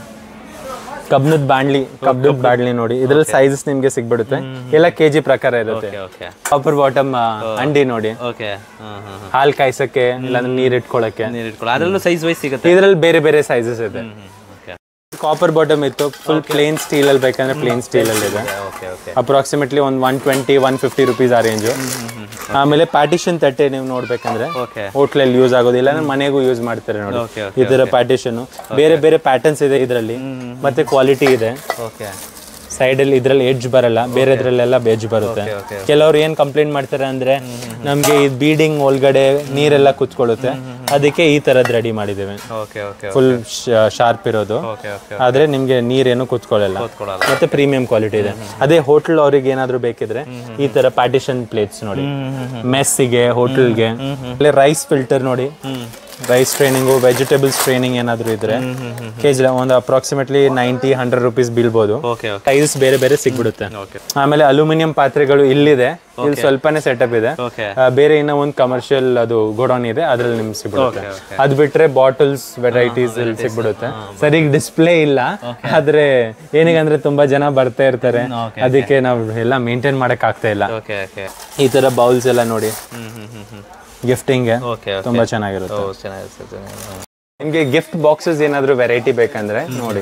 ಕಬ್ನದ್ ಬಾಣ್ಲಿ ಕಬ್ನದ್ ಬಾಣ್ಲಿ ನೋಡಿ ಇದ್ರಲ್ಲಿ ಸೈಜಸ್ ನಿಮ್ಗೆ ಸಿಗ್ಬಿಡುತ್ತೆ ಎಲ್ಲ ಕೆಜಿ ಪ್ರಕಾರ ಇರುತ್ತೆ ಓಕೆ ಕಾಪರ್ ಬಾಟಮ್ ಅಂಡಿ ನೋಡಿ ಓಕೆ ಹಾ ಹಾ ಹಾ ಹಾಲ್ ಕಾಯ್ಸಕ್ಕೆ ಇಲ್ಲಾಂದ್ರೆ ನೀರ್ ಇಟ್ಕೊಳಕ್ಕೆ ನೀರು ಇಟ್ಕೊಳ್ಳಿ ಅದರಲ್ಲೂ ಸೈಜ್ ವೈಸ್ ಸಿಗುತ್ತೆ ಇದ್ರಲ್ಲಿ ಬೇರೆ ಬೇರೆ ಸೈಜಸ್ ಇದೆ ಓಕೆ ಕಾಪರ್ ಬಾಟಮ್ ಇತ್ತು ಫುಲ್ ಪ್ಲೇನ್ ಸ್ಟೀಲ್ ಅಲ್ಲಿ ಬೇಕಂದ್ರೆ ಪ್ಲೇನ್ ಸ್ಟೀಲ್ ಅಲ್ಲಿ ಇದೆ ಓಕೆ ಓಕೆ ಅಪ್ರಾಕ್ಸಿಮೇಟ್ಲಿ ಒಂದು one twenty one fifty rupees ಆ ರೇಂಜು ಆಮೇಲೆ ಪಾರ್ಟಿಷನ್ ತಟ್ಟೆ ನೀವು ನೋಡ್ಬೇಕಂದ್ರೆ ಓಕೆ ಹೋಟ್ಲಲ್ಲಿ ಯೂಸ್ ಆಗೋದಿಲ್ಲ ಅಂದ್ರೆ ಮನೆಗೂ ಯೂಸ್ ಮಾಡ್ತಾರೆ ನೋಡಿ ಓಕೆ ಈ ತರ ಪಾರ್ಟಿಷನ್ ಬೇರೆ ಬೇರೆ ಪ್ಯಾಟರ್ನ್ಸ್ ಇದೆ ಇದರಲ್ಲಿ ಮತ್ತೆ ಕ್ವಾಲಿಟಿ ಇದೆ ಓಕೆ ಸೈಡ್ ಅಲ್ಲಿ ಇದ್ರಲ್ಲಿ ಎಡ್ಜ್ ಬರಲ್ಲ ಬೇರೆ ಇದ್ರಲ್ಲೆಲ್ಲ ಎಡ್ಜ್ ಬರುತ್ತೆ ಓಕೆ ಕೆಲವ್ರು ಏನ್ ಕಂಪ್ಲೇಂಟ್ ಮಾಡ್ತಾರೆ ಅಂದ್ರೆ ನಮ್ಗೆ ಈ ಬೀಡಿಂಗ್ ಒಳಗಡೆ ನೀರೆಲ್ಲ ಕುತ್ಕೊಳ್ಳುತ್ತೆ ಅದಕ್ಕೆ ಈ ತರದ್ ರೆಡಿ ಮಾಡಿದ್ದೇವೆ ಓಕೆ ಓಕೆ ಫುಲ್ ಶಾರ್ಪ್ ಇರೋದು ಓಕೆ ಓಕೆ ಆದ್ರೆ ನಿಮ್ಗೆ ನೀರೇನು ಕುತ್ಕೊಳ್ಳಲ್ಲ ಕೂತ್ಕೊಳ್ಳಲ್ಲ ಮತ್ತೆ ಪ್ರೀಮಿಯಂ ಕ್ವಾಲಿಟಿ ಇದೆ ಅದೇ ಹೋಟೆಲ್ ಅವ್ರಿಗೆ ಏನಾದ್ರು ಬೇಕಿದ್ರೆ ಈ ತರ ಪಾರ್ಟಿಷನ್ ಪ್ಲೇಟ್ಸ್ ನೋಡಿ ಮೆಸ್ಸಿಗೆ ಹೋಟೆಲ್ಗೆ ರೈಸ್ ಫಿಲ್ಟರ್ ನೋಡಿ ರೈಸ್ ಟ್ರೈನಿಂಗು ವೆಜಿಟೇಬಲ್ಸ್ ಟ್ರೈನಿಂಗ್ ಏನಾದ್ರು ಇದ್ರೆ ಕೆಜಿ ಒಂದು ಅಪ್ರಾಕ್ಸಿಮೇಟ್ಲಿ ನೈಂಟಿ ಹಂಡ್ರೆಡ್ ರುಪೀಸ್ ಬೀಳ್ಬೋದು ಓಕೆ ಓಕೆ ಸೈಜಸ್ ಬೇರೆ ಬೇರೆ ಸಿಗ್ಬಿಡುತ್ತೆ ಓಕೆ ಆಮೇಲೆ ಅಲ್ಯೂಮಿನಿಯಂ ಪಾತ್ರೆಗಳು ಇಲ್ಲಿದೆ ಇಲ್ಲಿ ಸ್ವಲ್ಪನೇ ಸೆಟಪ್ ಇದೆ ಓಕೆ ಆ, ಬೇರೆ ಇನ್ನೂ ಒಂದು ಕಮರ್ಷಿಯಲ್ ಅದು ಗೋಡೌನ್ ಇದೆ ಅದ್ರಲ್ಲಿ ನಿಮ್ಗೆ ಸಿಗ್ಬಿಡುತ್ತೆ ಅದ್ ಬಿಟ್ರೆ ಬಾಟಲ್ಸ್ ವೆರೈಟೀಸ್ ಇಲ್ಲಿ ಸಿಗ್ಬಿಡುತ್ತೆ ಸರಿ ಈಗ ಡಿಸ್ಪ್ಲೇ ಇಲ್ಲ ಆದ್ರೆ ಏನಿಗಂದ್ರೆ ತುಂಬಾ ಜನ ಬರ್ತಾ ಇರ್ತಾರೆ Okay, ಅದಕ್ಕೆ ನಾವು ಎಲ್ಲ ಮೇಂಟೈನ್ ಮಾಡಕ್ ಆಗ್ತಾ ಇಲ್ಲ ಓಕೆ ಓಕೆ ಈ ತರ ಬೌಲ್ಸ್ ಎಲ್ಲ ನೋಡಿ ಹ್ಮ್ ಹ್ಮ್ ಹ್ಮ್ ಹ್ಮ್ ಗಿಫ್ಟಿಂಗ್ ಓಕೆ ತುಂಬಾ ಚೆನ್ನಾಗಿರುತ್ತೆ ಓ ಚೆನ್ನಾಗಿದೆ ಸರ್ ಚೆನ್ನಾಗಿದೆ ನಿಮ್ಗೆ ಗಿಫ್ಟ್ ಬಾಕ್ಸಸ್ ಏನಾದ್ರು ವೆರೈಟಿ ಬೇಕಂದ್ರೆ ನೋಡಿ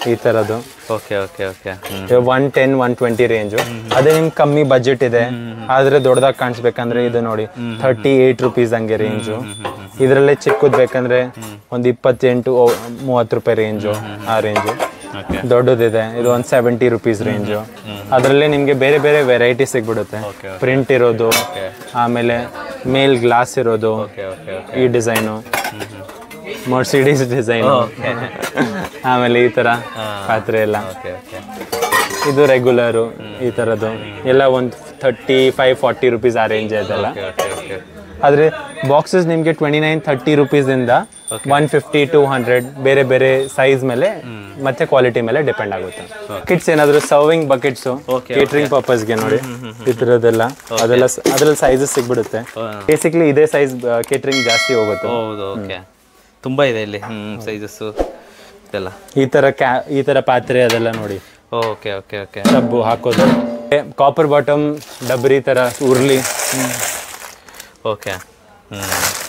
ಈ ತರದ್ದು ಓಕೆ ಓಕೆ ಓಕೆ ಹ್ಮ್ one ten one twenty range ಅದೇ ನಿಮ್ಗೆ ಕಮ್ಮಿ ಬಜೆಟ್ ಇದೆ ಆದ್ರೆ ದೊಡ್ಡದಾಗಿ ಕಾಣಿಸ್ಬೇಕಂದ್ರೆ ಇದು ನೋಡಿ ಥರ್ಟಿ ಏಟ್ ರುಪೀಸ್ ಹಂಗೆ ರೇಂಜು ಇದರಲ್ಲೇ ಚಿಕ್ಕದ್ ಬೇಕಂದ್ರೆ ಒಂದು ಇಪ್ಪತ್ತೆಂಟು ಓ- ಮೂವತ್ತು ರೂಪಾಯಿ ರೇಂಜು ಆ ರೇಂಜು ಓಕೆ ದೊಡ್ಡದಿದೆ ಇದು ಒಂದು ಸೆವೆಂಟಿ ರುಪೀಸ್ ರೇಂಜು ಅದರಲ್ಲಿ ನಿಮಗೆ ಬೇರೆ ಬೇರೆ ವೆರೈಟಿ ಸಿಗ್ಬಿಡುತ್ತೆ ಪ್ರಿಂಟ್ ಇರೋದು ಆಮೇಲೆ ಮೇಲ್ ಗ್ಲಾಸ್ ಇರೋದು ಓಕೆ ಓಕೆ ಈ ಡಿಸೈನು ಮರ್ಸಿಡೀಸ್ ಡಿಸೈನು ಆಮೇಲೆ ಈ ತರ ಪಾತ್ರೆ ಎಲ್ಲ ಓಕೆ ಓಕೆ ಇದು ರೆಗ್ಯುಲರು ಈ ಥರದ್ದು ಎಲ್ಲ ಒಂದು ಥರ್ಟಿ ಫೈವ್ ಫಾರ್ಟಿ ರುಪೀಸ್ ಆ ರೇಂಜ್ ಇದೆಲ್ಲ ಓಕೆ ಓಕೆ ಆದರೆ ಬಾಕ್ಸಸ್ ನಿಮಗೆ ಟ್ವೆಂಟಿ ನೈನ್ ಥರ್ಟಿ ರುಪೀಸಿಂದ ಒನ್ ಫಿಫ್ಟಿ ಟೂ ಹಂಡ್ರೆಡ್ ಬೇರೆ ಬೇರೆ ಸೈಜ್ ಮೇಲೆ ಮತ್ತೆ ಕ್ವಾಲಿಟಿ ಮೇಲೆ ಡಿಪೆಂಡ್ ಆಗುತ್ತೆ ಕಿಟ್ಸ್ ಏನಾದರೂ ಸರ್ವಿಂಗ್ ಬಕೆಟ್ಸು Okay, ಕೇಟ್ರಿಂಗ್ ಪರ್ಪಸ್ಗೆ ನೋಡಿ ಈ ಥರದ್ದೆಲ್ಲ ಅದೆಲ್ಲ ಸ- ಅದ್ರಲ್ಲಿ ಸೈಜಸ್ ಸಿಗ್ಬಿಡುತ್ತೆ ಬೇಸಿಕ್ಲಿ ಇದೇ ಸೈಜ್ ಕೇಟ್ರಿಂಗ್ ಜಾಸ್ತಿ ಹೋಗುತ್ತೆ ಹೌದು ಓಕೆ ತುಂಬಾ ಇದೆ ಇಲ್ಲಿ ಹ್ಮ್ ಸೈಜಸ್ಸು ಇದೆಲ್ಲ ಈ ಥರ ಕ್ಯಾ ಈ ಥರ ಪಾತ್ರೆ ಅದೆಲ್ಲ ನೋಡಿ ಓಕೆ ಓಕೆ ಓಕೆ ಸಬ್ಬು ಹಾಕೋದು ಕಾಪರ್ ಬಾಟಮ್ ಡಬ್ರಿ ಥರ ಉರ್ಲಿ ಓಕೆ ಹ್ಮ್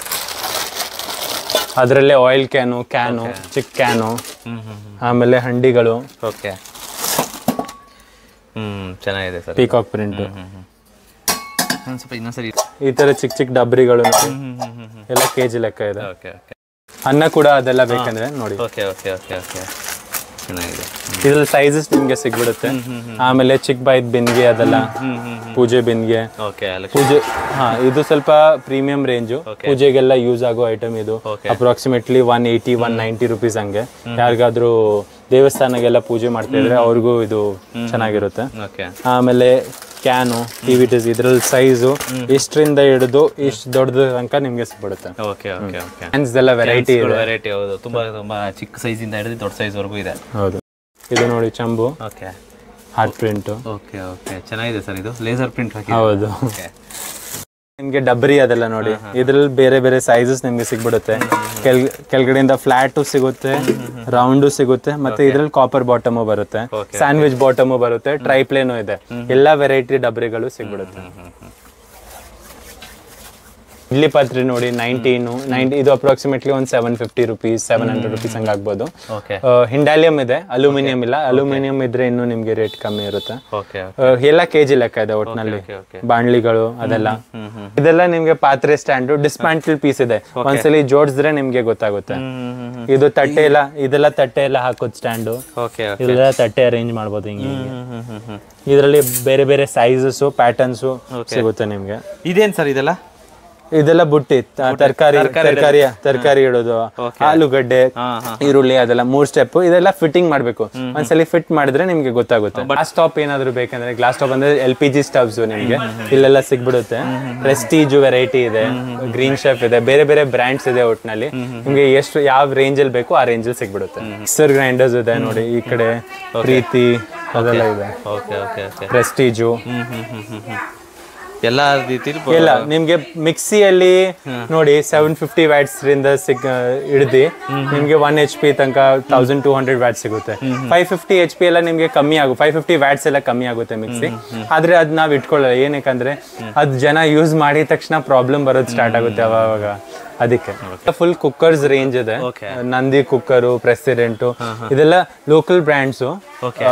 ಅದರಲ್ಲೇ ಆಯಿಲ್ ಕ್ಯಾನು ಕ್ಯಾನು ಚಿಕ್ಕ ಕ್ಯಾನು ಹ್ಮ್ ಹ್ಮ್ ಹ್ಮ್ ಆಮೇಲೆ ಹಂಡಿಗಳು ಓಕೆ ಹ್ಮ್ ಚೆನ್ನಾಗಿದೆ ಸರ್ ಪೀಕಾಕ್ ಪ್ರಿಂಟ್ ಹ್ಮ್ ಹ್ಮ್ ಒಂದು ಸ್ವಲ್ಪ ಇನ್ನೊಂದ್ಸರಿ ಈ ತರ ಚಿಕ್ಕ ಚಿಕ್ಕ ಡಬ್ರಿಗಳು ನೋಡಿ. ಹ್ಮ್ ಹ್ಮ್ ಹ್ಮ್ ಹ್ಮ್ ಎಲ್ಲ ಕೆಜಿ ಲೆಕ್ಕ ಇದೆ ಓಕೆ ಓಕೆ ಅನ್ನ ಕೂಡ ಅದೆಲ್ಲ ಬೇಕಂದ್ರೆ ನೋಡಿ ಓಕೆ ಓಕೆ ಓಕೆ ಓಕೆ ಚೆನ್ನಾಗಿದೆ ಇದ್ರಲ್ಲಿ ಸೈಜಸ್ ನಿಮ್ಗೆ ಸಿಗ್ಬಿಡುತ್ತೆ ಆಮೇಲೆ ಚಿಕ್ಕ ಬಾಯ್ದ್ ಬಿನ್ಗೆ ಅದೆಲ್ಲ ಹ್ಮ್ ಹ್ಮ್ ಪೂಜೆ ಬಿನ್ಗೆ ಓಕೆ ಅಲ್ಲಿ ಪೂಜೆ ಹಾ ಇದು ಸ್ವಲ್ಪ ಪ್ರೀಮಿಯಂ ರೇಂಜು ಪೂಜೆಗೆಲ್ಲ ಯೂಸ್ ಆಗೋ ಐಟಮ್ ಇದು Okay. Approximately one eighty one ninety rupees ಹಂಗೆ ಯಾರಿಗಾದ್ರೂ ದೇವಸ್ಥಾನಗೆಲ್ಲ ಪೂಜೆ ಮಾಡ್ತಾ ಇದ್ರೆ ಅವ್ರಿಗೂ ಇದು ಚೆನ್ನಾಗಿರುತ್ತೆ ಓಕೆ ಆಮೇಲೆ ಕ್ಯಾನು ಟಿವಿಟೀಸ್ ಇದ್ರಲ್ಲಿ ಸೈಜು ಇಷ್ಟರಿಂದ ಹಿಡಿದು ಇಷ್ಟು ದೊಡ್ಡದು ತನಕ ನಿಮ್ಗೆ ಸಿಗ್ಬಿಡುತ್ತೆ ಓಕೆ ಓಕೆ ಓಕೆ ಫ್ಯಾನ್ಸ್ ಎಲ್ಲ ವೆರೈಟಿ ಇದೆ ವೆರೈಟಿ ಹೌದು ತುಂಬಾ ತುಂಬಾ ಚಿಕ್ಕ ಸೈಜಿಂದ ಹಿಡಿದು ದೊಡ್ಡ ಸೈಜ್ವರೆಗೂ ಇದೆ ಹೌದು ಇದು ನೋಡಿ ಚಂಬು okay heart print okay okay ಚೆನ್ನಾಗಿದೆ ಸರ್ ಇದು ಲೇಸರ್ ಪ್ರಿಂಟ್ ಹಾಕಿ ಹೌದು ಓಕೆ ನಿಮ್ಗೆ ಡಬ್ರಿ ಅದೆಲ್ಲ ನೋಡಿ ಇದ್ರಲ್ಲಿ ಬೇರೆ ಬೇರೆ ಸೈಜಸ್ ನಿಮ್ಗೆ ಸಿಗ್ಬಿಡುತ್ತೆ ಕೆಲ್ ಕೆಳಗಡೆಯಿಂದ ಫ್ಲಾಟು ಸಿಗುತ್ತೆ ರೌಂಡು ಸಿಗುತ್ತೆ ಮತ್ತೆ ಇದ್ರಲ್ಲಿ ಕಾಪರ್ ಬಾಟಮು ಬರುತ್ತೆ Okay. ಸ್ಯಾಂಡ್ವಿಚ್ ಬಾಟಮು ಬರುತ್ತೆ ಟ್ರೈಪ್ಲೇನು ಇದೆ ಎಲ್ಲಾ ವೆರೈಟಿ ಡಬ್ರಿಗಳು ಸಿಗ್ಬಿಡುತ್ತೆ ಇಡ್ಲಿ ಪಾತ್ರೆ ನೋಡಿ ನೈನ್ಟೀನು ನೈನ್ಟಿ ಇದು ಅಪ್ರಾಕ್ಸಿಮೇಟ್ಲಿ ಒಂದು seven fifty rupees seven hundred rupees ಹಂಗೆ ಆಗ್ಬೋದು ಓಕೆ ಹಿಂಡಾಲಿಯಂ ಇದೆ ಅಲ್ಯೂಮಿನಿಯಂ ಇಲ್ಲ ಅಲ್ಯೂಮಿನಿಯಂ ಇದ್ರೆ ಇನ್ನೂ ನಿಮ್ಗೆ ರೇಟ್ ಕಮ್ಮಿ ಇರುತ್ತೆ ಓಕೆ ಆ, ಎಲ್ಲ ಕೆಜಿ ಲೆಕ್ಕ ಇದೆ ಒಟ್ಟಿನಲ್ಲಿ ಓಕೆ ಓಕೆ ಬಾಣ್ಲಿಗಳು ಅದೆಲ್ಲ ಹ್ಮ್ ಹ್ಮ್ ಇದೆಲ್ಲ ನಿಮ್ಗೆ ಪಾತ್ರೆ ಸ್ಟ್ಯಾಂಡು ಡಿಸ್ಮ್ಯಾಂಟಲ್ ಪೀಸ್ ಇದೆ ಒಂದ್ಸಲಿ ಜೋಡಿಸಿದ್ರೆ ನಿಮ್ಗೆ ಗೊತ್ತಾಗುತ್ತೆ ಹ್ಮ್ ಹ್ಮ್ ಹ್ಮ್ ಇದು ತಟ್ಟೆ ಎಲ್ಲ ಇದೆಲ್ಲ ತಟ್ಟೆ ಎಲ್ಲ ಹಾಕೋದ್ ಸ್ಟ್ಯಾಂಡು ಓಕೆ ಓಕೆ ಇದೆಲ್ಲ ತಟ್ಟೆ ಅರೇಂಜ್ ಮಾಡ್ಬೋದು ಹಿಂಗೆ ಹ್ಮ್ ಹ್ಮ್ ಹ್ಮ್ ಹ್ಮ್ ಇದರಲ್ಲಿ ಬೇರೆ ಬೇರೆ ಸೈಜಸ್ಸು ಪ್ಯಾಟರ್ನ್ಸು ಸಿಗುತ್ತೆ ನಿಮ್ಗೆ ಇದೇನ್ ಸರ್ ಇದೆಲ್ಲ ಇದೆಲ್ಲ ಬುಟ್ಟಿ ತ- ತರಕಾರಿ ತರಕಾರಿ ತರಕಾರಿ ಇಡೋದು ಆಲೂಗಡ್ಡೆ ಹಾ ಹಾ ಈರುಳ್ಳಿ ಅದೆಲ್ಲ ಮೂರ್ ಸ್ಟೆಪ್ ಇದೆಲ್ಲ ಫಿಟ್ಟಿಂಗ್ ಮಾಡ್ಬೇಕು ಒಂದ್ಸಲಿ ಫಿಟ್ ಮಾಡಿದ್ರೆ ನಿಮ್ಗೆ ಗೊತ್ತಾಗುತ್ತೆ ಗ್ಲಾಸ್ ಟಾಪ್ ಏನಾದ್ರು ಬೇಕಂದ್ರೆ ಗ್ಲಾಸ್ ಟಾಪ್ ಅಂದ್ರೆ ಎಲ್ ಪಿ ಜಿ ಸ್ಟವ್ಸ್ ನಿಮ್ಗೆ ಇಲ್ಲೆಲ್ಲ ಸಿಗ್ಬಿಡುತ್ತೆ ಪ್ರೆಸ್ಟೀಜ್ ವೆರೈಟಿ ಇದೆ ಗ್ರೀನ್ ಶೆಫ್ ಇದೆ ಬೇರೆ ಬೇರೆ ಬ್ರ್ಯಾಂಡ್ಸ್ ಇದೆ ಒಟ್ಟಿನಲ್ಲಿ ನಿಮ್ಗೆ ಎಷ್ಟು ಯಾವ ರೇಂಜ್ ಅಲ್ಲಿ ಬೇಕು ಆ ರೇಂಜ್ ಅಲ್ಲಿ ಸಿಗ್ಬಿಡುತ್ತೆ ಮಿಕ್ಸರ್ ಗ್ರೈಂಡರ್ಸ್ ಇದೆ ನೋಡಿ ಈ ಕಡೆ ಪ್ರೀತಿ ಅದೆಲ್ಲ ಇದೆ ಓಕೆ ಓಕೆ ಓಕೆ ಪ್ರೆಸ್ಟೀಜು ಹ್ಮ್ ಹ್ಮ್ ಹ್ಮ್ ಹ್ಮ್ ಹ್ಮ್ ಎಲ್ಲ ರೀತಿ ಇಲ್ಲ ನಿಮ್ಗೆ ಮಿಕ್ಸಿಯಲ್ಲಿ ನೋಡಿ ಸೆವೆನ್ ಫಿಫ್ಟಿ ವ್ಯಾಟ್ಸ್ ರಿಂದ ಸಿಗ್ ಹಿಡ್ದು ನಿಮ್ಗೆ ಒನ್ ಎಚ್ ಪಿ ತನಕ ತೌಸಂಡ್ ಟೂ ಹಂಡ್ರೆಡ್ ವ್ಯಾಟ್ ಸಿಗುತ್ತೆ ಫೈವ್ ಫಿಫ್ಟಿ ಎಚ್ ಪಿ ಎಲ್ಲ ನಿಮ್ಗೆ ಕಮ್ಮಿ ಆಗುತ್ತೆ ಫೈವ್ ಫಿಫ್ಟಿ ವ್ಯಾಟ್ಸ್ ಎಲ್ಲ ಕಮ್ಮಿ ಆಗುತ್ತೆ ಮಿಕ್ಸಿ ಆದ್ರೆ ಅದ್ ನಾವ್ ಇಟ್ಕೊಳ್ಳಲ್ಲ ಏನಕ್ಕಂದ್ರೆ ಅದ್ ಜನ ಯೂಸ್ ಮಾಡಿದ ತಕ್ಷಣ ಪ್ರಾಬ್ಲಮ್ ಬರೋದು ಸ್ಟಾರ್ಟ್ ಆಗುತ್ತೆ ಅವಾಗ ಅದಕ್ಕೆ ಫುಲ್ ಕುಕ್ಕರ್ಸ್ ರೇಂಜ್ ಇದೆ Okay. ನಂದಿ ಕುಕ್ಕರು ಪ್ರೆಸಿಡೆಂಟು ಇದೆಲ್ಲ local brands Okay.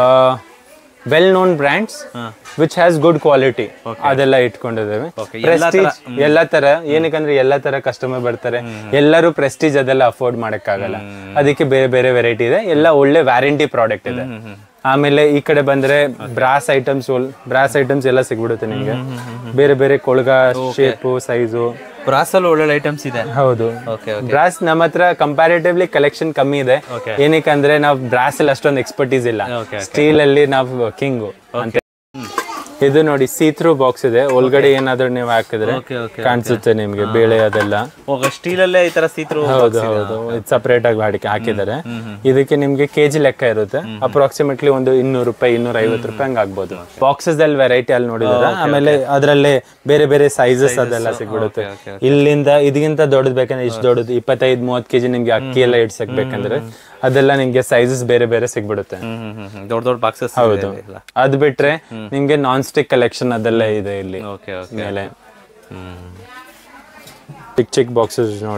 Well known brands which has good quality ಅದೆಲ್ಲ ಇಟ್ಕೊಂಡಿದ್ದೇವೆ Okay, ಎಲ್ಲಾ ತರ- ಪ್ರೆಸ್ಟೀಜ್ ಎಲ್ಲ ತರ ಏನಕ್ಕಂದ್ರೆ ಎಲ್ಲ ತರ ಕಸ್ಟಮರ್ ಬರ್ತಾರೆ ಎಲ್ಲರೂ ಪ್ರೆಸ್ಟೀಜ್ ಅದೆಲ್ಲ ಅಫೋರ್ಡ್ ಮಾಡಕ್ಕಾಗಲ್ಲ ಅದಕ್ಕೆ ಬೇರೆ ಬೇರೆ ವೆರೈಟಿ ಇದೆ ಎಲ್ಲ ಒಳ್ಳೆ ವ್ಯಾರಂಟಿ ಪ್ರಾಡಕ್ಟ್ ಇದೆ ಆಮೇಲೆ ಈ ಕಡೆ ಬಂದ್ರೆ ಬ್ರಾಸ್ ಐಟಮ್ಸ್ ಬ್ರಾಸ್ ಐಟಮ್ಸ್ ಎಲ್ಲ ಸಿಗ್ಬಿಡುತ್ತೆ ನಿಮ್ಗೆ ಬೇರೆ ಬೇರೆ ಕೊಳಗ ಶೇಪು ಸೈಜು ಬ್ರಾಸಲ್ಲಿ ಒಳ್ಳೊಳ್ಳೆ ಐಟಮ್ಸ್ ಇದೆ ಹೌದು ಓಕೆ ಓಕೆ ಬ್ರಾಸ್ ನಮ್ಮ ಹತ್ರ ಕಂಪ್ಯಾರಿಟಿವ್ಲಿ ಕಲೆಕ್ಷನ್ ಕಮ್ಮಿ ಇದೆ Okay. ಏನಕ್ಕಂದ್ರೆ ನಾವು ಬ್ರಾಸ್ ಅಲ್ಲಿ ಅಷ್ಟೊಂದು ಎಕ್ಸ್ಪರ್ಟೀಸ್ ಇಲ್ಲ Okay, ಸ್ಟೀಲ್ ಅಲ್ಲಿ ನಾವು ಕಿಂಗು ಅಂತ ಇದು ನೋಡಿ ಸೀತ್ರೂ ಬಾಕ್ಸ್ ಇದೆ ಒಳಗಡೆ ಏನಾದ್ರೂ ನೀವು ಹಾಕಿದ್ರೆ ಓಕೆ ಓಕೆ ಕಾಣಿಸುತ್ತೆ ನಿಮ್ಗೆ ಬೇಳೆ ಅದೆಲ್ಲ ಹೋಗ ಸ್ಟೀಲಲ್ಲೇ ಈ ತರ ಸೀತ್ರು ಹೌದು ಹೌದು ಸಪರೇಟ್ ಆಗಿ ಹಾಡಿಕೆ ಹಾಕಿದ್ದಾರೆ ಇದಕ್ಕೆ ನಿಮ್ಗೆ ಕೆಜಿ ಲೆಕ್ಕ ಇರುತ್ತೆ ಅಪ್ರಾಕ್ಸಿಮೇಟ್ಲಿ ಒಂದು ಇನ್ನೂರು ರೂಪಾಯಿ ಇನ್ನೂರ ಐವತ್ತು ರೂಪಾಯಿ ಹಂಗ ಆಗ್ಬೋದು ಬಾಕ್ಸಸ್ ಅಲ್ಲಿ ವೆರೈಟಿ ಅಲ್ಲಿ ನೋಡಿದ್ರೆ ಆಮೇಲೆ ಅದರಲ್ಲೇ ಬೇರೆ ಬೇರೆ ಸೈಜಸ್ ಅದೆಲ್ಲ ಸಿಗ್ಬಿಡುತ್ತೆ okay, ಇಲ್ಲಿಂದ ಇದಕ್ಕಿಂತ ದೊಡ್ಡದು ಬೇಕಂದ್ರೆ ಇಷ್ಟು ದೊಡ್ಡದು ಇಪ್ಪತ್ತೈದು ಮೂವತ್ತು ಕೆಜಿ ನಿಮ್ಗೆ ಅಕ್ಕಿ ಎಲ್ಲ ಇಡ್ಸಕ್ ಬೇಕಂದ್ರೆ ಅದೆಲ್ಲ ನಿಮ್ಗೆ ಸೈಜಸ್ ಬೇರೆ ಬೇರೆ ಸಿಗ್ಬಿಡುತ್ತೆ ಹ್ಮ್ ಹ್ಮ್ ಹ್ಮ್ ಹ್ಮ್ ದೊಡ್ಡ ದೊಡ್ಡ ಬಾಕ್ಸಸ್ ಹೌದು ಅದ್ ಬಿಟ್ರೆ ನಿಮ್ಗೆ ನಾನ್ ಸ್ಟಿಕ್ ಕಲೆಕ್ಷನ್ ಅದೆಲ್ಲ ಇದೆ ಇಲ್ಲಿ ಓಕೆ ಓಕೆ ಮೇಲೆ ಹ್ಮ್ ಚಿಕ್ಕ ಚಿಕ್ಕ ಬಾಕ್ಸಸ್ ನೋಡಿ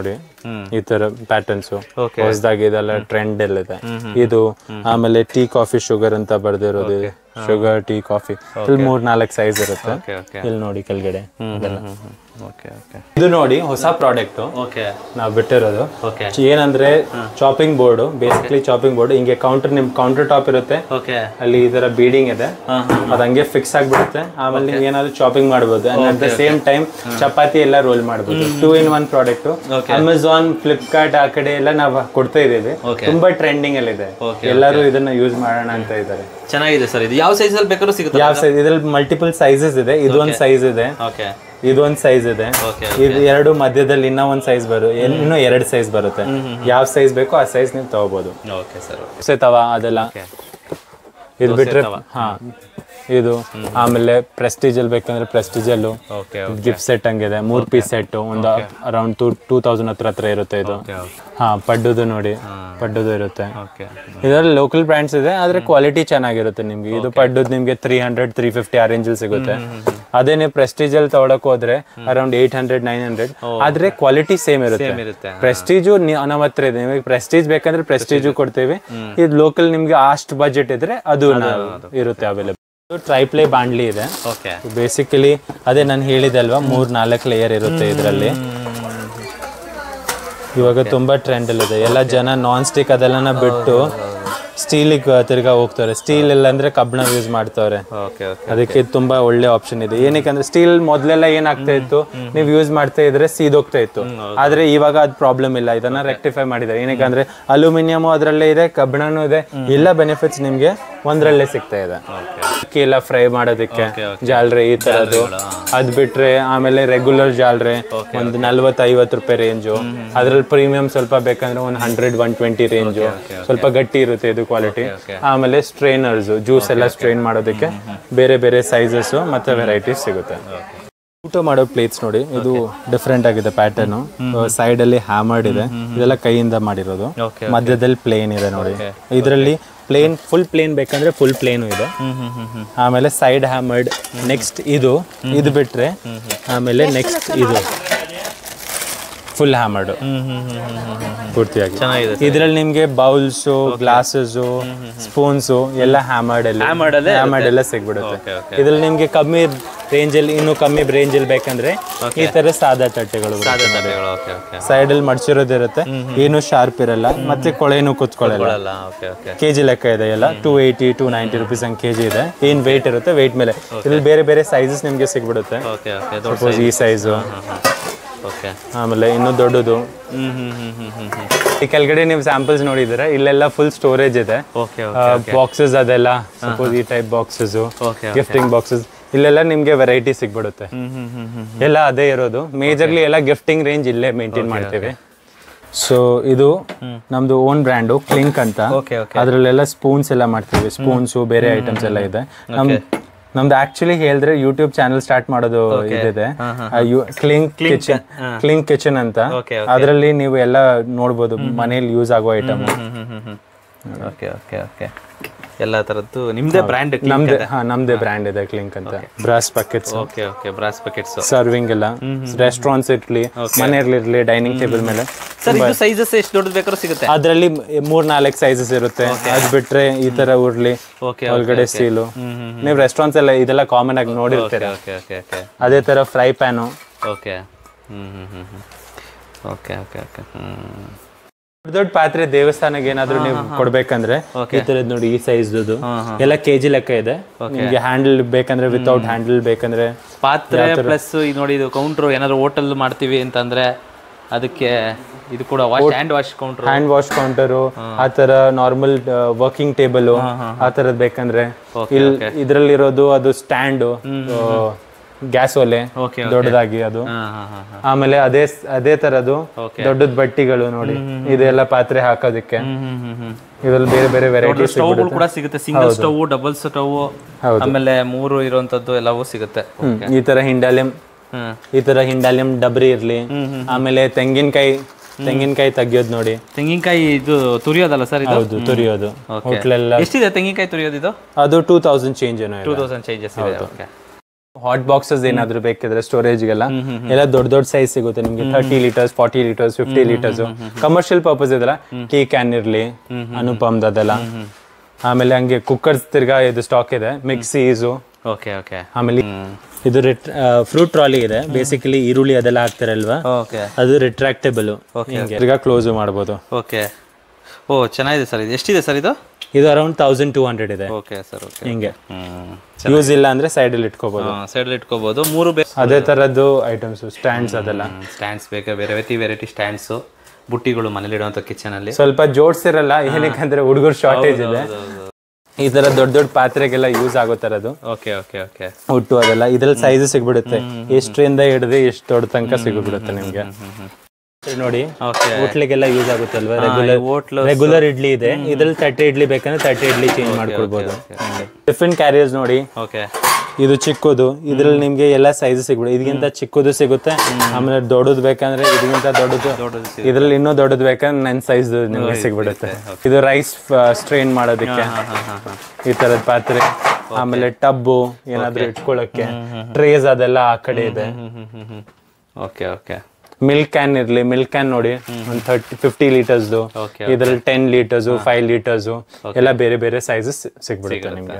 ಈ ತರ ಪ್ಯಾಟರ್ನ್ಸ್ Okay. ಹೊಸದಾಗಿ ಇದೆಲ್ಲ ಟ್ರೆಂಡ್ ಎಲ್ಲ ಇದೆ ಇದು ಆಮೇಲೆ ಟೀ ಕಾಫಿ ಶುಗರ್ ಅಂತ ಬರ್ದಿರೋದು ಇದೆ ಶುಗರ್ ಟೀ ಕಾಫಿ ಇಲ್ಲಿ ಮೂರ್ ನಾಲ್ಕು ಸೈಜ್ ಇರುತ್ತೆ ಓಕೆ ಓಕೆ ಇಲ್ಲಿ ನೋಡಿ ಕೆಳಗಡೆ ಇದೆಲ್ಲ. ಓಕೆ ಓಕೆ ಇದು ನೋಡಿ ಹೊಸ ಪ್ರಾಡಕ್ಟ್ ಓಕೆ ನಾವು ಬಿಟ್ಟಿರೋದು ಓಕೆ ಏನಂದ್ರೆ chopping board basically chopping board ಹಿಂಗೆ ಕೌಂಟರ್ ನಿಮ್ ಕೌಂಟರ್ ಟಾಪ್ ಇರುತ್ತೆ ಓಕೆ ಅಲ್ಲಿ ಈ ತರ ಬೀಡಿಂಗ್ ಇದೆ ಅದ್ ಹಂಗೆ ಫಿಕ್ಸ್ ಆಗ್ಬಿಡುತ್ತೆ ಆಮೇಲೆ ನೀವು ಏನಾದ್ರು ಚಾಪಿಂಗ್ ಮಾಡಬಹುದು at the same time chapati ಎಲ್ಲ ರೋಲ್ ಮಾಡಬಹುದು two in one product Amazon Flipkart ಆ ಕಡೆ ಎಲ್ಲ ನಾವು ಕೊಡ್ತಾ ಇದೀವಿ Okay. ತುಂಬಾ ಟ್ರೆಂಡಿಂಗ್ ಅಲ್ಲಿ ಇದೆ Okay, ಎಲ್ಲರೂ ಇದನ್ನ ಯೂಸ್ ಮಾಡೋಣ ಅಂತ ಇದ್ದಾರೆ ಚೆನ್ನಾಗಿದೆ ಸರ್ ಇದು ಯಾವ ಸೈಜಲ್ಲಿ ಬೇಕಾದ್ರೂ ಸಿಗುತ್ತೆ ಯಾವ ಸೈಜ್ ಇದ್ರಲ್ಲಿ ಮಲ್ಟಿಪಲ್ ಸೈಜಸ್ ಇದೆ ಇದೊಂದ್ ಸೈಜ್ ಇದೆ ಓಕೆ ಇದೊಂದ್ ಸೈಜ್ ಇದೆ ಓಕೆ ಇದು ಎರಡು ಮಧ್ಯದಲ್ಲಿ ಇನ್ನೂ ಒಂದ್ ಸೈಜ್ ಬರು ಇನ್ನೂ ಎರಡು ಸೈಜ್ ಬರುತ್ತೆ ಯಾವ ಸೈಜ್ ಬೇಕೋ ಆ ಸೈಜ್ ನೀವು ತಗೋಬಹುದು ಓಕೆ ಸರ್ ದೋಸೆ ತವ ಅದೆಲ್ಲ ಇದು ಬಿಟ್ರೆ ಹಾ ಇದು ಆಮೇಲೆ ಪ್ರೆಸ್ಟೀಜ್ ಅಲ್ಲಿ ಬೇಕಂದ್ರೆ ಪ್ರೆಸ್ಟೀಜ್ ಅಲ್ಲೂ ಓಕೆ ಗಿಫ್ಟ್ ಸೆಟ್ ಹಂಗಿದೆ ಮೂರ್ ಪೀಸ್ ಸೆಟ್ ಒಂದು ಅರೌಂಡ್ ಟೂ ಟೂ ತೌಸಂಡ್ ಹತ್ರ ಹತ್ರ ಇರುತ್ತೆ ಇದು ಓಕೆ ಹಾ ಪಡ್ಡುದು ನೋಡಿ ಪಡ್ಡುದು ಇರುತ್ತೆ ಓಕೆ ಇದರಲ್ಲಿ ಲೋಕಲ್ ಬ್ರ್ಯಾಂಡ್ಸ್ ಇದೆ ಆದ್ರೆ ಕ್ವಾಲಿಟಿ ಚೆನ್ನಾಗಿರುತ್ತೆ ನಿಮ್ಗೆ ಇದು ಪಡ್ಡುದು ನಿಮ್ಗೆ ತ್ರೀ ಹಂಡ್ರೆಡ್ ತ್ರೀ ಫಿಫ್ಟಿ ಆ ರೇಂಜಲ್ಲಿ ಸಿಗುತ್ತೆ ಅದೇ ನೀವು ಪ್ರೆಸ್ಟೀಜ್ ಅಲ್ಲಿ ತಗೊಳಕ್ ಹೋದ್ರೆ around eight hundred nine hundred ಆದ್ರೆ ಕ್ವಾಲಿಟಿ ಸೇಮ್ ಇರುತ್ತೆ ಇರುತ್ತೆ ಪ್ರೆಸ್ಟೀಜು ನಮ್ಮ ಹತ್ರ ಇದೆ ನಿಮಗೆ ಪ್ರೆಸ್ಟೀಜ್ ಬೇಕಂದ್ರೆ ಪ್ರೆಸ್ಟೀಜು ಕೊಡ್ತೀವಿ ಇದು ಲೋಕಲ್ ನಿಮ್ಗೆ ಅಷ್ಟು ಬಜೆಟ್ ಇದ್ರೆ ಅದು ನಾವು ಇರುತ್ತೆ ಅವೈಲೇಬಲ್ ಟ್ರೈಪ್ಲೇ ಬಾಂಡ್ಲಿ ಇದೆ ಓಕೆ ಬೇಸಿಕಲಿ ಅದೇ ನಾನು ಹೇಳಿದೆ ಅಲ್ವಾ ಮೂರ್ ನಾಲ್ಕು ಲೇಯರ್ ಇರುತ್ತೆ ಇದರಲ್ಲಿ ಇವಾಗ ತುಂಬಾ ಟ್ರೆಂಡ್ ಇದೆ ಎಲ್ಲ ಜನ ನಾನ್ ಸ್ಟಿಕ್ ಅದೆಲ್ಲನ ಬಿಟ್ಟು ಸ್ಟೀಲಿಗೆ ತಿರ್ಗಾ ಹೋಗ್ತಾರೆ ಸ್ಟೀಲ್ ಇಲ್ಲ ಅಂದ್ರೆ ಕಬ್ಬಣ ಯೂಸ್ ಮಾಡ್ತವ್ರೆ ಓಕೆ ಓಕೆ ಅದಕ್ಕೆ ಇದು ತುಂಬಾ ಒಳ್ಳೆ ಆಪ್ಷನ್ ಇದೆ ಏನಕ್ಕೆ ಅಂದ್ರೆ ಸ್ಟೀಲ್ ಮೊದ್ಲೆಲ್ಲ ಏನಾಗ್ತಾ ಇತ್ತು ನೀವು ಯೂಸ್ ಮಾಡ್ತಾ ಇದ್ರೆ ಸೀದೋಗ್ತಾ ಇತ್ತು ಆದ್ರೆ ಇವಾಗ ಅದ್ ಪ್ರಾಬ್ಲಮ್ ಇಲ್ಲ ಇದನ್ನ ರೆಕ್ಟಿಫೈ ಮಾಡಿದ್ದಾರೆ ಏನಕ್ಕೆ ಅಂದ್ರೆ ಅಲ್ಯೂಮಿನಿಯಂ ಅದರಲ್ಲೇ ಇದೆ ಕಬ್ಬಿಣನೂ ಇದೆ ಎಲ್ಲ ಬೆನಿಫಿಟ್ಸ್ ನಿಮ್ಗೆ ಒಂದ್ರಲ್ಲೇ ಸಿಗ್ತಾ ಇದೆ ಅಕ್ಕಿ ಎಲ್ಲ ಫ್ರೈ ಮಾಡೋದಕ್ಕೆ ಜಾಲ್ರೆ ಈ ತರದ್ದು ಅದ್ ಬಿಟ್ರೆ ಆಮೇಲೆ ರೆಗ್ಯುಲರ್ ಜಾಲ್ರೆ ಒಂದು ನಲ್ವತ್ತು ಐವತ್ತು ರೂಪಾಯಿ ರೇಂಜು ಅದ್ರಲ್ಲಿ ಪ್ರೀಮಿಯಂ ಸ್ವಲ್ಪ ಬೇಕಂದ್ರೆ ಒಂದು ಹಂಡ್ರೆಡ್ ಒನ್ ಟ್ವೆಂಟಿ ರೇಂಜು ಸ್ವಲ್ಪ ಗಟ್ಟಿ ಇರುತ್ತೆ ಇದು ಕ್ವಾಲಿಟಿ ಆಮೇಲೆ ಸ್ಟ್ರೈನರ್ಸ್ ಜ್ಯೂಸ್ ಎಲ್ಲ ಸ್ಟ್ರೈನ್ ಮಾಡೋದಕ್ಕೆ ಬೇರೆ ಬೇರೆ ಸೈಜಸ್ ಮತ್ತೆ ವೆರೈಟೀಸ್ ಸಿಗುತ್ತೆ ಊಟ ಮಾಡೋ ಪ್ಲೇಟ್ಸ್ ನೋಡಿ ಇದು ಡಿಫ್ರೆಂಟ್ ಆಗಿದೆ ಪ್ಯಾಟರ್ನ್ ಸೈಡ್ ಅಲ್ಲಿ ಹ್ಯಾಮರ್ಡ್ ಇದೆ ಇದೆಲ್ಲ ಕೈಯಿಂದ ಮಾಡಿರೋದು Okay, ಮಧ್ಯದಲ್ಲಿ ಪ್ಲೇನ್ ಇದೆ ನೋಡಿ ಇದರಲ್ಲಿ ಪ್ಲೇನ್ ಫುಲ್ ಪ್ಲೇನ್ ಬೇಕಂದ್ರೆ ಫುಲ್ ಪ್ಲೇನು ಇದೆ ಹ್ಮ್ ಹ್ಮ್ ಹ್ಮ್ ಹ್ಮ್ ಆಮೇಲೆ ಸೈಡ್ ಹ್ಯಾಮರ್ಡ್ ನೆಕ್ಸ್ಟ್ ಇದು ಇದು ಬಿಟ್ರೆ ಆಮೇಲೆ ನೆಕ್ಸ್ಟ್ ಇದು ಫುಲ್ ಹ್ಯಾಮರ್ಡ್ ಹ್ಮ್ ಹ್ಮ್ ಹ್ಮ್ ಹ್ಮ್ ಹ್ಮ್ ಹ್ಮ್ ಪೂರ್ತಿಯಾಗಿ ಚೆನ್ನಾಗಿದೆ ಇದ್ರಲ್ಲಿ ನಿಮ್ಗೆ ಬೌಲ್ಸು ಗ್ಲಾಸಸ್ ಸ್ಪೂನ್ಸು ಎಲ್ಲ ಹ್ಯಾಮರ್ಡ್ ಅಲ್ಲಿ Hammered ಅಲ್ಲೇ ಹ್ಯಾಮರ್ಡ್ ಎಲ್ಲ ಸಿಗ್ಬಿಡುತ್ತೆ ಓಕೆ ಓಕೆ ಇದ್ರಲ್ಲಿ ನಿಮ್ಗೆ ಕಮ್ಮಿ ರೇಂಜ್ ಅಲ್ಲಿ ಇನ್ನು ಕಮ್ಮಿ ರೇಂಜ್ ಅಲ್ಲಿ ಬೇಕಂದ್ರೆ ಈ ತರ ಸಾದಾ ತಟ್ಟೆಗಳು ಸಾದಾ ತಟ್ಟೆಗಳು ಓಕೆ ಓಕೆ ಸೈಡ್ ಅಲ್ಲಿ ಮಡ್ಸಿರೋದಿರುತ್ತೆ ಏನು ಶಾರ್ಪ್ ಇರಲ್ಲ ಮತ್ತೆ ಕೊಳೆನು ಕುತ್ಕೊಳ್ಳಲ್ಲ ಅಲ್ಲ ಓಕೆ ಓಕೆ ಕೆಜಿ ಲೆಕ್ಕ ಇದೆ ಎಲ್ಲ two eighty two ninety rupees ಹಂಗೆ ಕೆಜಿ ಇದೆ ಏನ್ ವೆಯ್ಟ್ ಇರುತ್ತೆ ವೆಯ್ಟ್ ಮೇಲೆ ಇದ್ರಲ್ಲಿ ಬೇರೆ ಬೇರೆ ಸೈಜಸ್ ನಿಮ್ಗೆ ಸಿಗ್ಬಿಡುತ್ತೆ ಓಕೆ ಓಕೆ ದೊಡ್ಡ ಸಪೋಸ್ ಈ ಸೈಜು ಓಕೆ ಆಮೇಲೆ ಇನ್ನೂ ದೊಡ್ಡದು ಹ್ಮ್ ಹ್ಮ್ ಹ್ಮ್ ಹ್ಮ್ ಹ್ಮ್ ಹ್ಮ್ ಈ ಕೆಳಗಡೆ ನೀವು ಸ್ಯಾಂಪಲ್ಸ್ ನೋಡಿದ್ರೆ ಇಲ್ಲೆಲ್ಲ ಫುಲ್ ಸ್ಟೋರೇಜ್ ಇದೆ ಓಕೆ ಓಕೆ ಬಾಕ್ಸಸ್ ಅದೆಲ್ಲ ಸಪೋಸ್ ಈ type boxes okay gifting boxes ಇಲ್ಲೆಲ್ಲ ನಿಮ್ಗೆ ವೆರೈಟಿ ಸಿಗ್ಬಿಡುತ್ತೆ ಹ್ಮ್ ಹ್ಮ್ ಹ್ಮ್ ಹ್ಮ್ ಎಲ್ಲ ಅದೇ ಇರೋದು ಮೇಜರ್ಲಿ ಎಲ್ಲ ಗಿಫ್ಟಿಂಗ್ ರೇಂಜ್ ಇಲ್ಲೇ ಮೇಂಟೈನ್ ಮಾಡ್ತೀವಿ ಸೊ ಇದು ನಮ್ದು ಓನ್ ಬ್ರ್ಯಾಂಡು ಕ್ಲಿಂಕ್ ಅಂತ ಓಕೆ ಓಕೆ ಅದ್ರಲ್ಲೆಲ್ಲ ಸ್ಪೂನ್ಸ್ ಎಲ್ಲ ಮಾಡ್ತೀವಿ ಸ್ಪೂನ್ಸು ಬೇರೆ ಐಟಮ್ಸ್ ಎಲ್ಲ ಇದೆ ನಮ್ ನಮ್ದು ಆಕ್ಚುಲಿ ಹೇಳಿದ್ರೆ ಯೂಟ್ಯೂಬ್ ಚಾನಲ್ ಸ್ಟಾರ್ಟ್ ಮಾಡೋದು ಇದಿದೆ ಕ್ಲಿಂಕ್ ಕಿಚನ್ ಕ್ಲಿಂಕ್ ಕಿಚನ್ ಅಂತ Okay, ಅದರಲ್ಲಿ ನೀವು ಎಲ್ಲ ನೋಡ್ಬೋದು ಮನೇಲಿ ಯೂಸ್ ಆಗೋ ಐಟಮ್ ಹ್ಮ್ ಹ್ಮ್ ಹ್ಮ್ ಹ್ಮ್ ಓಕೆ ಓಕೆ ಓಕೆ ಎಲ್ಲ ತರದ್ದು ನಿಮ್ದೇ ಬ್ರ್ಯಾಂಡ್ ನಮ್ದೇ ಹಾ ನಮ್ದೇ ಬ್ರ್ಯಾಂಡ್ ಇದೆ ಕ್ಲಿಂಕ್ ಅಂತ brass packets okay okay brass packets serving ಎಲ್ಲ ರೆಸ್ಟೋರೆಂಟ್ಸ್ ಇರ್ಲಿ ಮನೆಯಲ್ಲಿ ಇರ್ಲಿ ಡೈನಿಂಗ್ ಟೇಬಲ್ ಮೇಲೆ ಸರ್ ಇದು ಸೈಜಸ್ ಎಷ್ಟು ದೊಡ್ಡದು ಬೇಕಾದ್ರೂ ಸಿಗುತ್ತೆ ಅದರಲ್ಲಿ ಮೂರ್ ನಾಲ್ಕು ಸೈಜಸ್ ಇರುತ್ತೆ ಅದ್ ಬಿಟ್ರೆ ಈ ತರ ಉರ್ಲಿ ಓಕೆ ಒಳಗಡೆ ಸ್ಟೀಲು ನೀವು ರೆಸ್ಟೋರೆಂಟ್ಸ್ ಎಲ್ಲ ಇದೆಲ್ಲ ಕಾಮನ್ ಆಗಿ ನೋಡಿರ್ತೀರ ಓಕೆ ಓಕೆ ಓಕೆ ಅದೇ ತರ ಫ್ರೈ ಪ್ಯಾನು ಓಕೆ ಹ್ಮ್ ಹ್ಮ್ ಹ್ಮ್ ಹ್ಮ್ ಓಕೆ ಓಕೆ ಓಕೆ ಹ್ಮ್ ದೊಡ್ಡ ದೊಡ್ಡ ಪಾತ್ರೆ ದೇವಸ್ಥಾನಕ್ಕೆ ಏನಾದ್ರು ನೀವು ಕೊಡ್ಬೇಕಂದ್ರೆ ಈ ತರದ್ ನೋಡಿ ಈ ಸೈಜ್ ಎಲ್ಲ ಕೆಜಿ ಲೆಕ್ಕ ಇದೆ ನಿಮ್ಗೆ ಹ್ಯಾಂಡಲ್ ಬೇಕಂದ್ರೆ ವಿತೌಟ್ ಹ್ಯಾಂಡಲ್ ಬೇಕಂದ್ರೆ ಪಾತ್ರೆ ಪ್ಲಸ್ ನೋಡಿ ಇದು ಕೌಂಟ್ರು ಏನಾದ್ರು ಹೋಟೆಲ್ ಮಾಡ್ತೀವಿ ಅಂತಂದ್ರೆ ಅದಕ್ಕೆ ಇದು ಕೂಡ wash hand wash counter hand wash counter ಆ ತರ ನಾರ್ಮಲ್ ವರ್ಕಿಂಗ್ ಟೇಬಲ್ ಆ ತರದ್ ಬೇಕಂದ್ರೆ ಇಲ್ ಇದ್ರಲ್ಲಿರೋದು ಅದು ಸ್ಟ್ಯಾಂಡು ಗ್ಯಾಸ್ ಒಲೆ ಓಕೆ ದೊಡ್ಡದಾಗಿ ಅದು ಹಾಂ ಹಾಂ ಹಾಂ ಹಾಂ ಆಮೇಲೆ ಅದೇ ಅದೇ ತರದು ದೊಡ್ಡದ್ ಬಟ್ಟಿಗಳು ನೋಡಿ ಇದೆಲ್ಲ ಪಾತ್ರೆ ಹಾಕೋದಕ್ಕೆ ಹ್ಮ್ ಹ್ಮ್ ಹ್ಮ್ ಇದ್ರಲ್ಲಿ ಬೇರೆ ಬೇರೆ ವೆರೈಟೀಸ್ ಸ್ಟವ್ಗಳು ಕೂಡ ಸಿಗುತ್ತೆ ಸಿಂಗಲ್ ಸ್ಟವ್ ಡಬಲ್ ಸ್ಟವ್ ಆಮೇಲೆ ಮೂರು ಇರುವಂತದ್ದು ಎಲ್ಲವೂ ಸಿಗುತ್ತೆ ಈ ತರ ಹಿಂಡಾಲಿಯಂ ಹ್ಮ್ ಈ ತರ ಹಿಂಡಾಲಿಯಂ ಡಬ್ರಿ ಇರ್ಲಿ ಆಮೇಲೆ ತೆಂಗಿನಕಾಯಿ ತೆಂಗಿನಕಾಯಿ ತೆಗಿಯೋದು ನೋಡಿ ತೆಂಗಿನಕಾಯಿ ಇದು ತುರಿಯೋದಲ್ಲ ಸರ್ ಇದು ಹೌದು ತುರಿಯೋದು Okay. ಹೋಟ್ಲೆಲ್ಲ ಎಷ್ಟಿದೆ ತೆಂಗಿನಕಾಯಿ ತುರಿಯೋದು ಇದು ಅದು ಟೂ ತೌಸಂಡ್ ಚೇಂಜ್ ಏನೋ ಟೂ ಇದೆ ತೌಸಂಡ್ ಚೇಂಜಸ್ ಇದೆ ಓಕೆ ಹಾಟ್ ಬಾಕ್ಸಸ್ ಏನಾದ್ರು ಬೇಕಿದ್ರೆ ಸ್ಟೋರೇಜ್ಗೆಲ್ಲ ಎಲ್ಲ ದೊಡ್ಡ ದೊಡ್ಡ ಸೈಜ್ ಸಿಗುತ್ತೆ ನಿಮ್ಗೆ thirty litres forty litres fifty litres commercial purpose ಇದೆಲ್ಲ ಕೀ ಕ್ಯಾನ್ ಇರ್ಲಿ ಅನುಪಮ್ದು ಅದೆಲ್ಲ ಆಮೇಲೆ ಹಂಗೆ ಕುಕ್ಕರ್ಸ್ ತಿರ್ಗಾ ಇದು ಸ್ಟಾಕ್ ಇದೆ ಮಿಕ್ಸೀಸು ಓಕೆ ಓಕೆ ಆಮೇಲೆ ಇದು ಫ್ರೂಟ್ ಟ್ರಾಲಿ ಇದೆ ಬೇಸಿಕಲಿ ಈರುಳ್ಳಿ ಅದೆಲ್ಲ ಹಾಕ್ತಾರಲ್ವಾ ಓಕೆ ಅದು ರಿಟ್ರಾಕ್ಟೇಬಲ್ ತಿರ್ಗಾ ಕ್ಲೋಸ್ ಮಾಡ್ಬೋದು ಓಕೆ ಓ ಚೆನ್ನಾಗಿದೆ ಸರ್ ಇದು ಎಷ್ಟಿದೆ ಸರ್ ಇದು ಇದು ಅರೌಂಡ್ ತೌಸಂಡ್ ಟೂ ಹಂಡ್ರೆಡ್ ಇದೆ ಓಕೆ ಸರ್ ಓಕೆ ಹಿಂಗೆ ಹ್ಞೂ ಯೂಸ್ ಇಲ್ಲ ಅಂದ್ರೆ ಸೈಡಲ್ಲಿ ಇಟ್ಕೋಬಹುದು ಸೈಡಲ್ಲಿ ಇಟ್ಕೋಬೋದು ಮೂರು ಬೇ ಅದೇ ತರದ್ದು ಐಟಮ್ಸ್ ಸ್ಟ್ಯಾಂಡ್ಸ್ ಅದೆಲ್ಲ ಸ್ಟ್ಯಾಂಡ್ಸ್ ಬೇಕಾ ಬೇರೆ ವೆರೈಟಿ ವೆರೈಟಿ ಸ್ಟ್ಯಾಂಡ್ಸು ಬುಟ್ಟಿಗಳು ಮನೇಲಿ ಇಡುವಂಥ ಕಿಚನಲ್ಲಿ ಸ್ವಲ್ಪ ಜೋಡ್ಸಿರಲ್ಲ ಏನಕ್ಕಂದ್ರೆ ಹುಡುಗರು ಶಾರ್ಟೇಜ್ ಇದೆ ಈ ತರ ದೊಡ್ಡ ದೊಡ್ಡ ಪಾತ್ರೆಗೆಲ್ಲ ಯೂಸ್ ಆಗೋ ತರದು ಓಕೆ ಓಕೆ ಓಕೆ ಹುಟ್ಟು ಅದೆಲ್ಲ ಇದ್ರಲ್ಲಿ ಸೈಜ್ ಸಿಗ್ಬಿಡುತ್ತೆ ಎಷ್ಟರಿಂದ ಹಿಡಿದು ಎಷ್ಟು ದೊಡ್ಡ ತನಕ ಸಿಗ್ಬಿಡುತ್ತೆ ನಿಮ್ಗೆ ಇದು ನೋಡಿ ಓಕೆ ಹೋಟ್ಲಿಗೆಲ್ಲ ಯೂಸ್ ಆಗುತ್ತೆ ಅಲ್ವಾ ರೆಗ್ಯುಲರ್ ಹೋಟ್ಲು ರೆಗ್ಯುಲರ್ ಇಡ್ಲಿ ಇದೆ ಇದ್ರಲ್ಲಿ ತಟ್ಟೆ ಇಡ್ಲಿ ಬೇಕಂದ್ರೆ ತಟ್ಟೆ ಇಡ್ಲಿ ಚೇಂಜ್ ಮಾಡ್ಕೊಳ್ಬಹುದು ಟಿಫಿನ್ ಕ್ಯಾರಿಯರ್ಸ್ ನೋಡಿ ಓಕೆ ಇದು ಚಿಕ್ಕದು ಇದ್ರಲ್ಲಿ ನಿಮ್ಗೆ ಎಲ್ಲ ಸೈಜ್ ಸಿಗ್ಬಿಡುತ್ತೆ ಇದಕ್ಕಿಂತ ಚಿಕ್ಕದು ಸಿಗುತ್ತೆ ಆಮೇಲೆ ದೊಡ್ಡದು ಬೇಕಂದ್ರೆ ಇದಕ್ಕಿಂತ ದೊಡ್ಡದು ದೊಡ್ಡದು ಇದ್ರಲ್ಲಿ ಇನ್ನೂ ದೊಡ್ಡದು ಬೇಕಂದ್ರೆ ನನ್ನ ಸೈಜ್ ನಿಮ್ಗೆ ಸಿಗ್ಬಿಡುತ್ತೆ ಇದು ರೈಸ್ ಸ್ಟ್ರೈನ್ ಮಾಡೋದಕ್ಕೆ ಹಾಂ ಹಾಂ ಹಾಂ ಹಾಂ ಈ ತರದ ಪಾತ್ರೆ ಆಮೇಲೆ ಟಬ್ಬು ಏನಾದ್ರೂ ಇಟ್ಕೊಳ್ಳೋಕೆ ಟ್ರೇಸ್ ಅದೆಲ್ಲ ಆ ಕಡೆ ಇದೆ ಹ್ಞೂ ಹ್ಞೂ ಹ್ಞೂ ಹ್ಞೂ ಓಕೆ ಓಕೆ ಮಿಲ್ಕ್ ಕ್ಯಾನ್ ಇರ್ಲಿ ಮಿಲ್ಕ್ ಕ್ಯಾನ್ ನೋಡಿ ಒಂದು ಥರ್ಟಿ ಫಿಫ್ಟಿ ಲೀಟರ್ಸ್ದು Okay, ಇದ್ರಲ್ಲಿ ಟೆನ್ ಲೀಟರ್ಸು ಫೈವ್ ಲೀಟರ್ಸು ಎಲ್ಲ ಬೇರೆ ಬೇರೆ ಸೈಜಸ್ ಸಿಗ್ಬಿಡುತ್ತೆ ನಿಮ್ಗೆ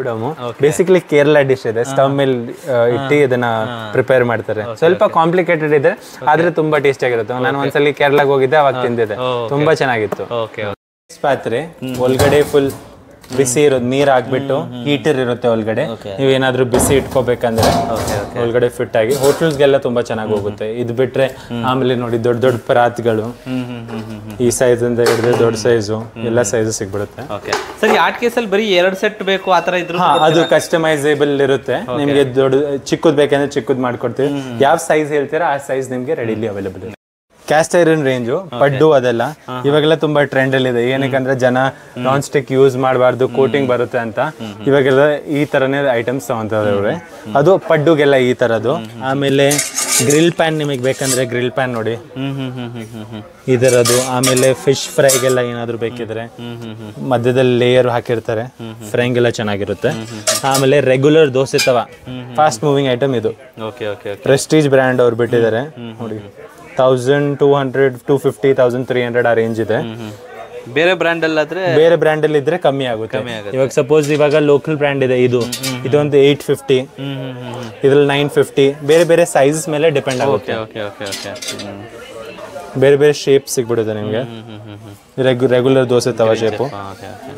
ಬೇಸಿಕಲಿ ಕೇರಳ ಡಿಶ್ ಇದೆ ಸ್ಟವ್ ಮೇಲೆ ಇಟ್ಟು ಇದನ್ನ ಪ್ರಿಪೇರ್ ಮಾಡ್ತಾರೆ ಸ್ವಲ್ಪ ಕಾಂಪ್ಲಿಕೇಟೆಡ್ ಇದೆ ಆದ್ರೆ ತುಂಬಾ ಟೇಸ್ಟಿ ಆಗಿರುತ್ತೆ ನಾನು ಒಂದ್ಸಲಿ ಕೇರಳಕ್ಕೆ ಹೋಗಿದ್ದೆ ಅವಾಗ ತಿಂದಿದ್ದೆ ತುಂಬಾ ಚೆನ್ನಾಗಿತ್ತು ಓಕೆ ಪಾತ್ರೆ ಒಳಗಡೆ ಫುಲ್ ಬಿಸಿ ಇರೋದು ನೀರ್ ಹಾಕ್ಬಿಟ್ಟು ಹೀಟರ್ ಇರುತ್ತೆ ಒಳಗಡೆ ನೀವೇನಾದ್ರೂ ಬಿಸಿ ಇಟ್ಕೋಬೇಕಂದ್ರೆ ಒಳಗಡೆ ಫಿಟ್ ಆಗಿ ಹೋಟೆಲ್ಸ್ಗೆಲ್ಲ ತುಂಬಾ ಚೆನ್ನಾಗಿ ಹೋಗುತ್ತೆ ಇದು ಬಿಟ್ರೆ ಆಮೇಲೆ ನೋಡಿ ದೊಡ್ಡ ದೊಡ್ಡ ಪರಾತ್ಗಳು ಹ್ಞೂ ಹ್ಞೂ ಹ್ಞೂ ಹ್ಞೂ ಈ ಸೈಜ್ ಇಂದ ಹಿಡಿದು ದೊಡ್ಡ ಸೈಜು ಎಲ್ಲ ಸೈಜ್ ಸಿಗ್ಬಿಡುತ್ತೆ ಓಕೆ ಸರ್ ಈ ಆರ್ಟ್ ಕೇಸಲ್ಲಿ ಬರೀ ಎರಡು ಸೆಟ್ ಬೇಕು ಆ ಥರ ಇದ್ರು ಹಾ ಅದು ಕಸ್ಟಮೈಸೇಬಲ್ ಇರುತ್ತೆ ನಿಮ್ಗೆ ದೊಡ್ಡ ಚಿಕ್ಕದ್ ಬೇಕಂದ್ರೆ ಚಿಕ್ಕದ್ ಮಾಡ್ಕೊಡ್ತೀವಿ ಯಾವ ಸೈಜ್ ಹೇಳ್ತೀರಾ ಆ ಸೈಜ್ ನಿಮ್ಗೆ ರೆಡಿಲಿ ಅವೈಲೇಬಲ್ ಇದೆ ಕ್ಯಾಸ್ಟ್ ಐರನ್ ರೇಂಜು ಪಡ್ಡು ಅದೆಲ್ಲ ಇವಾಗೆಲ್ಲ ತುಂಬಾ ಟ್ರೆಂಡ್ ಅಲ್ಲಿ ಇದೆ ಏನಕ್ಕಂದ್ರೆ ಜನ ನಾನ್ ಸ್ಟಿಕ್ ಯೂಸ್ ಮಾಡಬಾರ್ದು ಕೋಟಿಂಗ್ ಬರುತ್ತೆ ಅಂತ ಇವಾಗೆಲ್ಲ ಈ ತರನೇ ಐಟಮ್ಸ್ ತಗೊಂತಾರೆ ಅದು ಪಡ್ಡುಗೆಲ್ಲ ಈ ತರದು ಆಮೇಲೆ ಗ್ರಿಲ್ ಪ್ಯಾನ್ ನಿಮಗೆ ಬೇಕಂದ್ರೆ ಗ್ರಿಲ್ ಪ್ಯಾನ್ ನೋಡಿ ಹ್ಞೂ ಹ್ಞೂ ಹ್ಞೂ ಹ್ಞೂ ಹ್ಞೂ ಹ್ಞೂ ಇದರದು ಆಮೇಲೆ ಫಿಶ್ ಫ್ರೈಗೆಲ್ಲ ಏನಾದ್ರು ಬೇಕಿದ್ರೆ ಮಧ್ಯದಲ್ಲಿ ಲೇಯರ್ ಹಾಕಿರ್ತಾರೆ ಫ್ರೈಗೆಲ್ಲ ಚೆನ್ನಾಗಿರುತ್ತೆ ಆಮೇಲೆ regular dosa tawa fast moving item ಇದು okay okay okay Prestige brand ಅವ್ರು ಬಿಟ್ಟಿದ್ದಾರೆ ನೋಡಿ thousand two hundred two fifty thousand three hundred ಆ ರೇಂಜ್ ಇದೆ ಬೇರೆ ಬ್ರ್ಯಾಂಡಲ್ಲಾದರೆ ಬೇರೆ ಬ್ರ್ಯಾಂಡ್ ಅಲ್ಲಿ ಇದ್ರೆ ಕಮ್ಮಿ ಆಗುತ್ತೆ ಇವಾಗ ಸಪೋಸ್ ಇವಾಗ ಲೋಕಲ್ ಬ್ರ್ಯಾಂಡ್ ಇದೆ ಇದು ಇದೊಂದು ಏಯ್ಟ್ ಫಿಫ್ಟಿ ಹ್ಞೂ ಹ್ಞೂ ಹ್ಞೂ ಇದ್ರಲ್ಲಿ ನೈನ್ ಫಿಫ್ಟಿ ಬೇರೆ ಬೇರೆ ಸೈಜಸ್ ಮೇಲೆ ಡಿಪೆಂಡ್ ಆಗುತ್ತೆ ಓಕೆ ಓಕೆ ಓಕೆ ಹ್ಞೂ ಬೇರೆ ಬೇರೆ ಶೇಪ್ ಸಿಗ್ಬಿಡುತ್ತೆ ನಿಮಗೆ ಹ್ಞೂ ಹ್ಞೂ ಹ್ಞೂ ರೆಗ್ಯು ರೆಗ್ಯುಲರ್ ದೋಸೆ ತವ ಶೇಪು ಓಕೆ ಓಕೆ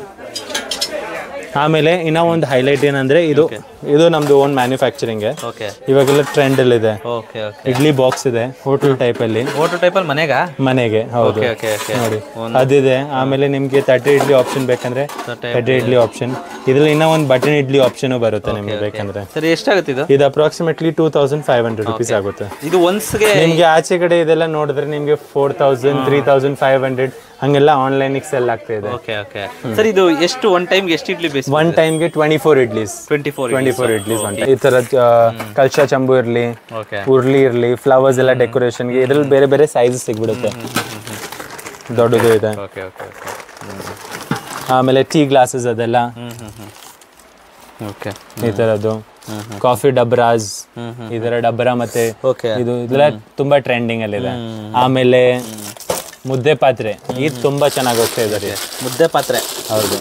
ಆಮೇಲೆ ಇನ್ನ ಒಂದು ಹೈಲೈಟ್ ಏನಂದ್ರೆ ಇದು ಇದು ನಮ್ದು ಓನ್ ಮ್ಯಾನುಫ್ಯಾಕ್ಚರಿಂಗ್ ಓಕೆ ಇವಾಗೆಲ್ಲ ಟ್ರೆಂಡ್ ಅಲ್ಲಿ ಇದೆ ಓಕೆ ಓಕೆ ಇಡ್ಲಿ ಬಾಕ್ಸ್ ಇದೆ ಹೋಟೆಲ್ ಟೈಪ್ ಅಲ್ಲಿ ಓಟೋ ಟೈಪಲ್ಲಿ ಮನೆಗಾ ಮನೆಗೆ ಹೌದು ಓಕೆ ಓಕೆ ಓಕೆ ನೋಡಿ ಅದಿದೆ ಆಮೇಲೆ ನಿಮ್ಗೆ ತಟ್ಟೆ ಇಡ್ಲಿ ಆಪ್ಷನ್ ಬೇಕಂದ್ರೆ ತಟ್ಟೆ ಇಡ್ಲಿ ಆಪ್ಷನ್ ಇದ್ರಲ್ಲಿ ಇನ್ನ ಒಂದು ಬಟನ್ ಇಡ್ಲಿ ಆಪ್ಷನ್ ಬರುತ್ತೆ ನಿಮ್ಗೆ ಬೇಕಂದ್ರೆ ಸರಿ ಎಷ್ಟಾಗುತ್ತೆ ಇದು ಇದು approximately two thousand five hundred rupees ಆಗುತ್ತೆ ಇದು ಒನ್ಸ್ಗೆ ನಿಮ್ಗೆ ಆಚೆ ಕಡೆ ಇದೆಲ್ಲ ನೋಡಿದ್ರೆ ನಿಮ್ಗೆ four thousand three thousand five hundred ಹಂಗೆಲ್ಲ ಆನ್ಲೈನ್ ಸೆಲ್ ಆಗ್ತಾ ಇದೆ ಓಕೆ ಓಕೆ ಸರ್ ಇದು ಎಷ್ಟು ಒನ್ ಟೈಮ್ಗೆ ಎಷ್ಟು ಇಡ್ಲಿ ಬೇಸ್ ಒನ್ ಟೈಮ್ಗೆ twenty four idlis twenty four twenty four idlis one ಈ ತರ ಕಲ್ಚಾ ಚಂಬು ಇರ್ಲಿ ಓಕೆ ಉರ್ಲಿ ಇರ್ಲಿ ಫ್ಲವರ್ಸ್ ಎಲ್ಲ ಡೆಕೋರೇಷನ್ಗೆ ಇದ್ರಲ್ಲಿ ಬೇರೆ ಬೇರೆ ಸೈಜ್ ಸಿಗ್ಬಿಡುತ್ತೆ ದೊಡ್ಡದು ಇದೆ ಓಕೆ ಓಕೆ ಓಕೆ ಆಮೇಲೆ ಟೀ ಗ್ಲಾಸಸ್ ಅದೆಲ್ಲ ಹ್ಞೂ ಹ್ಞೂ ಹ್ಞೂ ಓಕೆ ಈ ತರದ್ದು ಕಾಫಿ ಡಬ್ರಾಸ್ ಈ ತರ ಡಬ್ರಾ ಮತ್ತೆ ಓಕೆ ಇದು ಇದೆಲ್ಲ ತುಂಬಾ ಟ್ರೆಂಡಿಂಗ್ ಅಲ್ಲಿ ಇದೆ ಆಮೇಲೆ ಮುದ್ದೆ ಪಾತ್ರೆ ಇದು ತುಂಬಾ ಚೆನ್ನಾಗಿ ಹೋಗ್ತಾ ಇದ್ದಾರೆ ಮುದ್ದೆ ಪಾತ್ರೆ ಹೌದು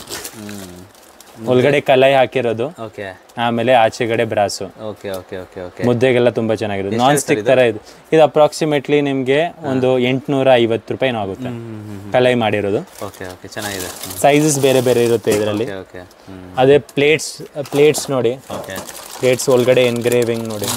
ಒಳಗಡೆ ಕಲಾಯಿ ಹಾಕಿರೋದು ಓಕೆ ಆಮೇಲೆ ಆಚೆಗಡೆ brass okay okay okay okay ಮುದ್ದೆಗೆಲ್ಲ ತುಂಬಾ ಚೆನ್ನಾಗಿರುತ್ತೆ ನಾನ್ ಸ್ಟಿಕ್ ತರ ಇದು ಇದು ಅಪ್ರಾಕ್ಸಿಮೇಟ್ಲಿ ನಿಮ್ಗೆ ಒಂದು ಎಂಟ್ನೂರ ಐವತ್ತು ರೂಪಾಯಿನೂ ಆಗುತ್ತೆ ಕಲಾಯಿ ಮಾಡಿರೋದು ಓಕೆ ಓಕೆ ಚೆನ್ನಾಗಿದೆ ಸೈಜಸ್ ಬೇರೆ ಬೇರೆ ಇರುತ್ತೆ ಇದರಲ್ಲಿ ಓಕೆ ಓಕೆ ಹ್ಞೂ ಅದೇ ಪ್ಲೇಟ್ಸ್ ಪ್ಲೇಟ್ಸ್ ನೋಡಿ ಓಕೆ ಪ್ಲೇಟ್ಸ್ ಒಳಗಡೆ ಎನ್ಗ್ರೇವಿಂಗ್ ನೋಡಿ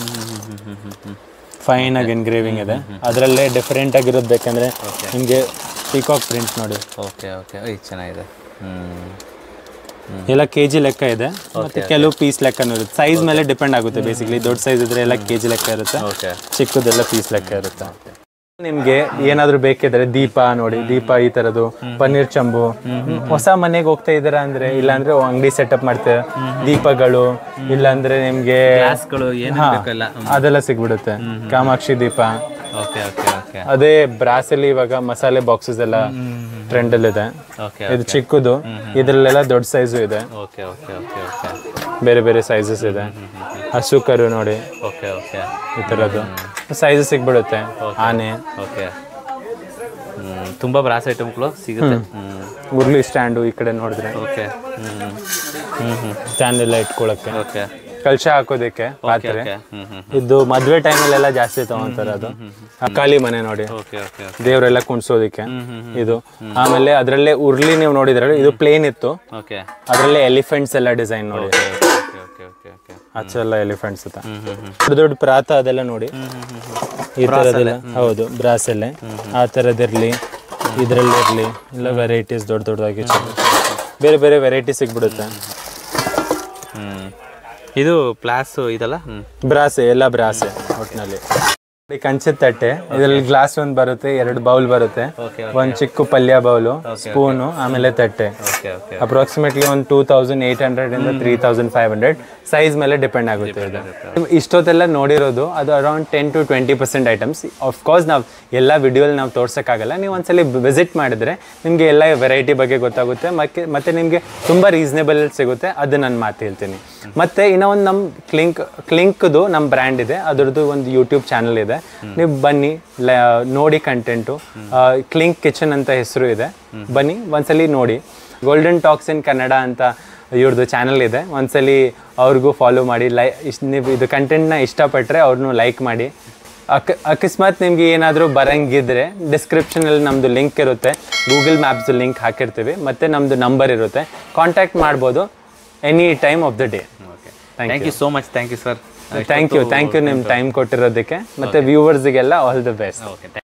ಫೈನ್ ಆಗಿ ಎನ್ಗ್ರೇವಿಂಗ್ ಇದೆ ಅದರಲ್ಲೇ ಡಿಫ್ರೆಂಟ್ ಆಗಿರೋದು ಬೇಕಂದ್ರೆ ನಿಮಗೆ ಪೀಕಾಕ್ ಪ್ರಿಂಟ್ ನೋಡಿ ಓಕೆ ಓಕೆ ಐ ಚೆನ್ನಾಗಿದೆ ಹ್ಞೂ ಎಲ್ಲ ಕೆ ಜಿ ಲೆಕ್ಕ ಇದೆ ಮತ್ತೆ ಕೆಲವು ಪೀಸ್ ಲೆಕ್ಕನೂ ಇರುತ್ತೆ ಸೈಜ್ ಮೇಲೆ ಡಿಪೆಂಡ್ ಆಗುತ್ತೆ ಬೇಸಿಕ್ಲಿ ದೊಡ್ಡ ಸೈಜ್ ಇದ್ರೆ ಎಲ್ಲ ಕೆ ಜಿ ಲೆಕ್ಕ ಇರುತ್ತೆ ಓಕೆ ಚಿಕ್ಕದೆಲ್ಲ ಪೀಸ್ ಲೆಕ್ಕ ಇರುತ್ತೆ ನಿಮ್ಗೆ ಏನಾದ್ರು ಬೇಕಿದ್ರೆ ದೀಪ ನೋಡಿ ದೀಪ ಈ ತರದು ಪನ್ನೀರ್ ಚಂಬು ಹೊಸ ಮನೆಗೆ ಹೋಗ್ತಾ ಇದಾರ ಅಂದ್ರೆ ಇಲ್ಲಾಂದ್ರೆ ಅಂಗಡಿ ಸೆಟಪ್ ಮಾಡ್ತೇವೆ ದೀಪಗಳು ಇಲ್ಲಾಂದ್ರೆ ನಿಮ್ಗೆ ಗ್ಲಾಸ್ಗಳು ಏನು ಹಾ, ಬೇಕಲ್ಲ ಅದೆಲ್ಲ ಸಿಗ್ಬಿಡುತ್ತೆ ಕಾಮಾಕ್ಷಿ ದೀಪ ಓಕೆ ಓಕೆ ಓಕೆ ಅದೇ ಬ್ರಾಸಲ್ಲಿ ಇವಾಗ ಮಸಾಲೆ ಬಾಕ್ಸಸ್ ಎಲ್ಲ ಟ್ರೆಂಡ್ ಅಲ್ಲಿ ಇದೆ ಓಕೆ ಇದು ಚಿಕ್ಕದು ಇದ್ರಲ್ಲೆಲ್ಲ ದೊಡ್ಡ ಸೈಜು ಇದೆ ಓಕೆ ಓಕೆ ಓಕೆ ಓಕೆ ಬೇರೆ ಬೇರೆ ಸೈಜಸ್ ಇದೆ ಹಸು ಕರು ನೋಡಿ ಓಕೆ ಓಕೆ ಈ ಥರದ್ದು ಸೈಜಸ್ ಸಿಗ್ಬಿಡುತ್ತೆ ಆನೆ ಓಕೆ ಹ್ಮ್ ತುಂಬ ಬ್ರಾಸ್ ಐಟಮ್ಗಳು ಸಿಗುತ್ತೆ ಹ್ಮ್ ಉರ್ಲಿ ಸ್ಟ್ಯಾಂಡು ಈ ಕಡೆ ನೋಡಿದ್ರೆ ಓಕೆ ಹ್ಮ್ ಹ್ಮ್ ಹ್ಮ್ ಸ್ಟ್ಯಾಂಡ್ ಎಲ್ಲ ಇಟ್ಕೊಳಕ್ಕೆ ಓಕೆ ಕಲಶ ಹಾಕೋದಕ್ಕೆ ಪಾತ್ರೆ ಓಕೆ ಹ್ಮ್ ಹ್ಮ್ ಇದು ಮದ್ವೆ ಟೈಮಲ್ಲೆಲ್ಲ ಜಾಸ್ತಿ ತಗೊಂತಾರೆ ಅದು ಕಾಳಿ ಮನೆ ನೋಡಿ ಓಕೆ ಓಕೆ ದೇವರೆಲ್ಲ ಕುಣಿಸೋದಕ್ಕೆ ಇದು ಆಮೇಲೆ ಅದರಲ್ಲೇ ಉರ್ಲಿ ನೀವು ನೋಡಿದ್ರೆ ಇದು ಪ್ಲೇನ್ ಇತ್ತು ಓಕೆ ಅದರಲ್ಲೇ ಎಲಿಫೆಂಟ್ಸ್ ಎಲ್ಲ ಡಿಸೈನ್ ನೋಡಿ ಓಕೆ ಓಕೆ ಓಕೆ ಓಕೆ ಆಚೆಲ್ಲ ಎಲಿಫೆಂಟ್ಸ್ ಅಂತ ಹ್ಮ್ ಹ್ಮ್ ಹ್ಮ್ ದೊಡ್ಡ ದೊಡ್ಡ ಪ್ರಾತ ಅದೆಲ್ಲ ನೋಡಿ ಈ ಥರದ್ದೆಲ್ಲ ಹೌದು ಬ್ರಾಸಲ್ಲೇ ಆ ಥರದಿರಲಿ ಇದರಲ್ಲಿ ಇರಲಿ ಇಲ್ಲ ವೆರೈಟೀಸ್ ದೊಡ್ಡ ದೊಡ್ಡದಾಗಿ ಬೇರೆ ಬೇರೆ ವೆರೈಟಿ ಸಿಗ್ಬಿಡುತ್ತೆ ಹ್ಮ್ ಇದು ಪ್ಲಾಸ್ ಇದಲ್ಲ ಹ್ಮ್ ಬ್ರಾಸೆ ಎಲ್ಲ ಬ್ರಾಸೆ ಒಟ್ಟಿನಲ್ಲಿ ಕಂಚದ ತಟ್ಟೆ ಇದರಲ್ಲಿ ಗ್ಲಾಸ್ ಒಂದು ಬರುತ್ತೆ ಎರಡು ಬೌಲ್ ಬರುತ್ತೆ ಓಕೆ ಒಂದು ಚಿಕ್ಕ ಪಲ್ಯ ಬೌಲು ಸ್ಪೂನು ಆಮೇಲೆ ತಟ್ಟೆ ಓಕೆ ಓಕೆ ಅಪ್ರಾಕ್ಸಿಮೇಟ್ಲಿ ಒಂದು ಟೂ ತೌಸಂಡ್ ಏಯ್ಟ್ ಹಂಡ್ರೆಡ್ ಇಂದ three thousand five hundred size ಮೇಲೆ ಡಿಪೆಂಡ್ ಆಗುತ್ತೆ ಇದು ನೀವು ಇಷ್ಟೊತ್ತೆಲ್ಲ ನೋಡಿರೋದು ಅದು around ten to twenty percent items course ನಾವು ಎಲ್ಲ ವಿಡಿಯೋಲಿ ನಾವು ತೋರ್ಸೋಕ್ಕಾಗಲ್ಲ ನೀವು ಒಂದ್ಸಲಿ ವಿಸಿಟ್ ಮಾಡಿದ್ರೆ ನಿಮಗೆ ಎಲ್ಲ ವೆರೈಟಿ ಬಗ್ಗೆ ಗೊತ್ತಾಗುತ್ತೆ ಮತ್ತೆ ಮತ್ತೆ ನಿಮಗೆ ತುಂಬ ರೀಸನೇಬಲ್ ಸಿಗುತ್ತೆ ಅದು ನಾನು ಮಾತು ಹೇಳ್ತೀನಿ ಮತ್ತೆ ಇನ್ನೂ ಒಂದು ನಮ್ಮ ಕ್ಲಿಂಕ್ ಕ್ಲಿಂಕ್ದು ನಮ್ಮ ಬ್ರ್ಯಾಂಡ್ ಇದೆ ಅದರದ್ದು ಒಂದು ಯೂಟ್ಯೂಬ್ ಚಾನಲ್ ಇದೆ ನೀವು ಬನ್ನಿ ಲ- ನೋಡಿ ಕಂಟೆಂಟು ಕ್ಲಿಂಕ್ ಕಿಚನ್ ಅಂತ ಹೆಸರು ಇದೆ ಬನ್ನಿ ಒಂದ್ಸಲಿ ನೋಡಿ ಗೋಲ್ಡನ್ ಟಾಕ್ಸ್ ಇನ್ ಕನ್ನಡ ಅಂತ ಇವ್ರದ್ದು ಚಾನಲ್ ಇದೆ ಒಂದ್ಸಲಿ ಅವ್ರಿಗೂ ಫಾಲೋ ಮಾಡಿ ಲೈ ಇಷ್ಟು ನೀವು ಇದು ಕಂಟೆಂಟ್ನ ಇಷ್ಟಪಟ್ಟರೆ ಅವ್ರನ್ನೂ ಲೈಕ್ ಮಾಡಿ ಅಕ್ ಅಕಸ್ಮಾತ್ ನಿಮಗೆ ಏನಾದರೂ ಬರಂಗಿದ್ರೆ ಡಿಸ್ಕ್ರಿಪ್ಷನಲ್ಲಿ ನಮ್ಮದು ಲಿಂಕ್ ಇರುತ್ತೆ ಗೂಗಲ್ ಮ್ಯಾಪ್ಸ್ ಲಿಂಕ್ ಹಾಕಿರ್ತೀವಿ ಮತ್ತು ನಮ್ಮದು ನಂಬರ್ ಇರುತ್ತೆ ಕಾಂಟ್ಯಾಕ್ಟ್ ಮಾಡ್ಬೋದು any time of the day okay thank you so much thank you sir thank you thank you ನಿಮ್ಮ ಟೈಮ್ ಕೊಟ್ಟಿರೋದಕ್ಕೆ ಮತ್ತು ವ್ಯೂವರ್ಸಿಗೆಲ್ಲ ಆಲ್ ದ ಬೆಸ್ಟ್ ಓಕೆ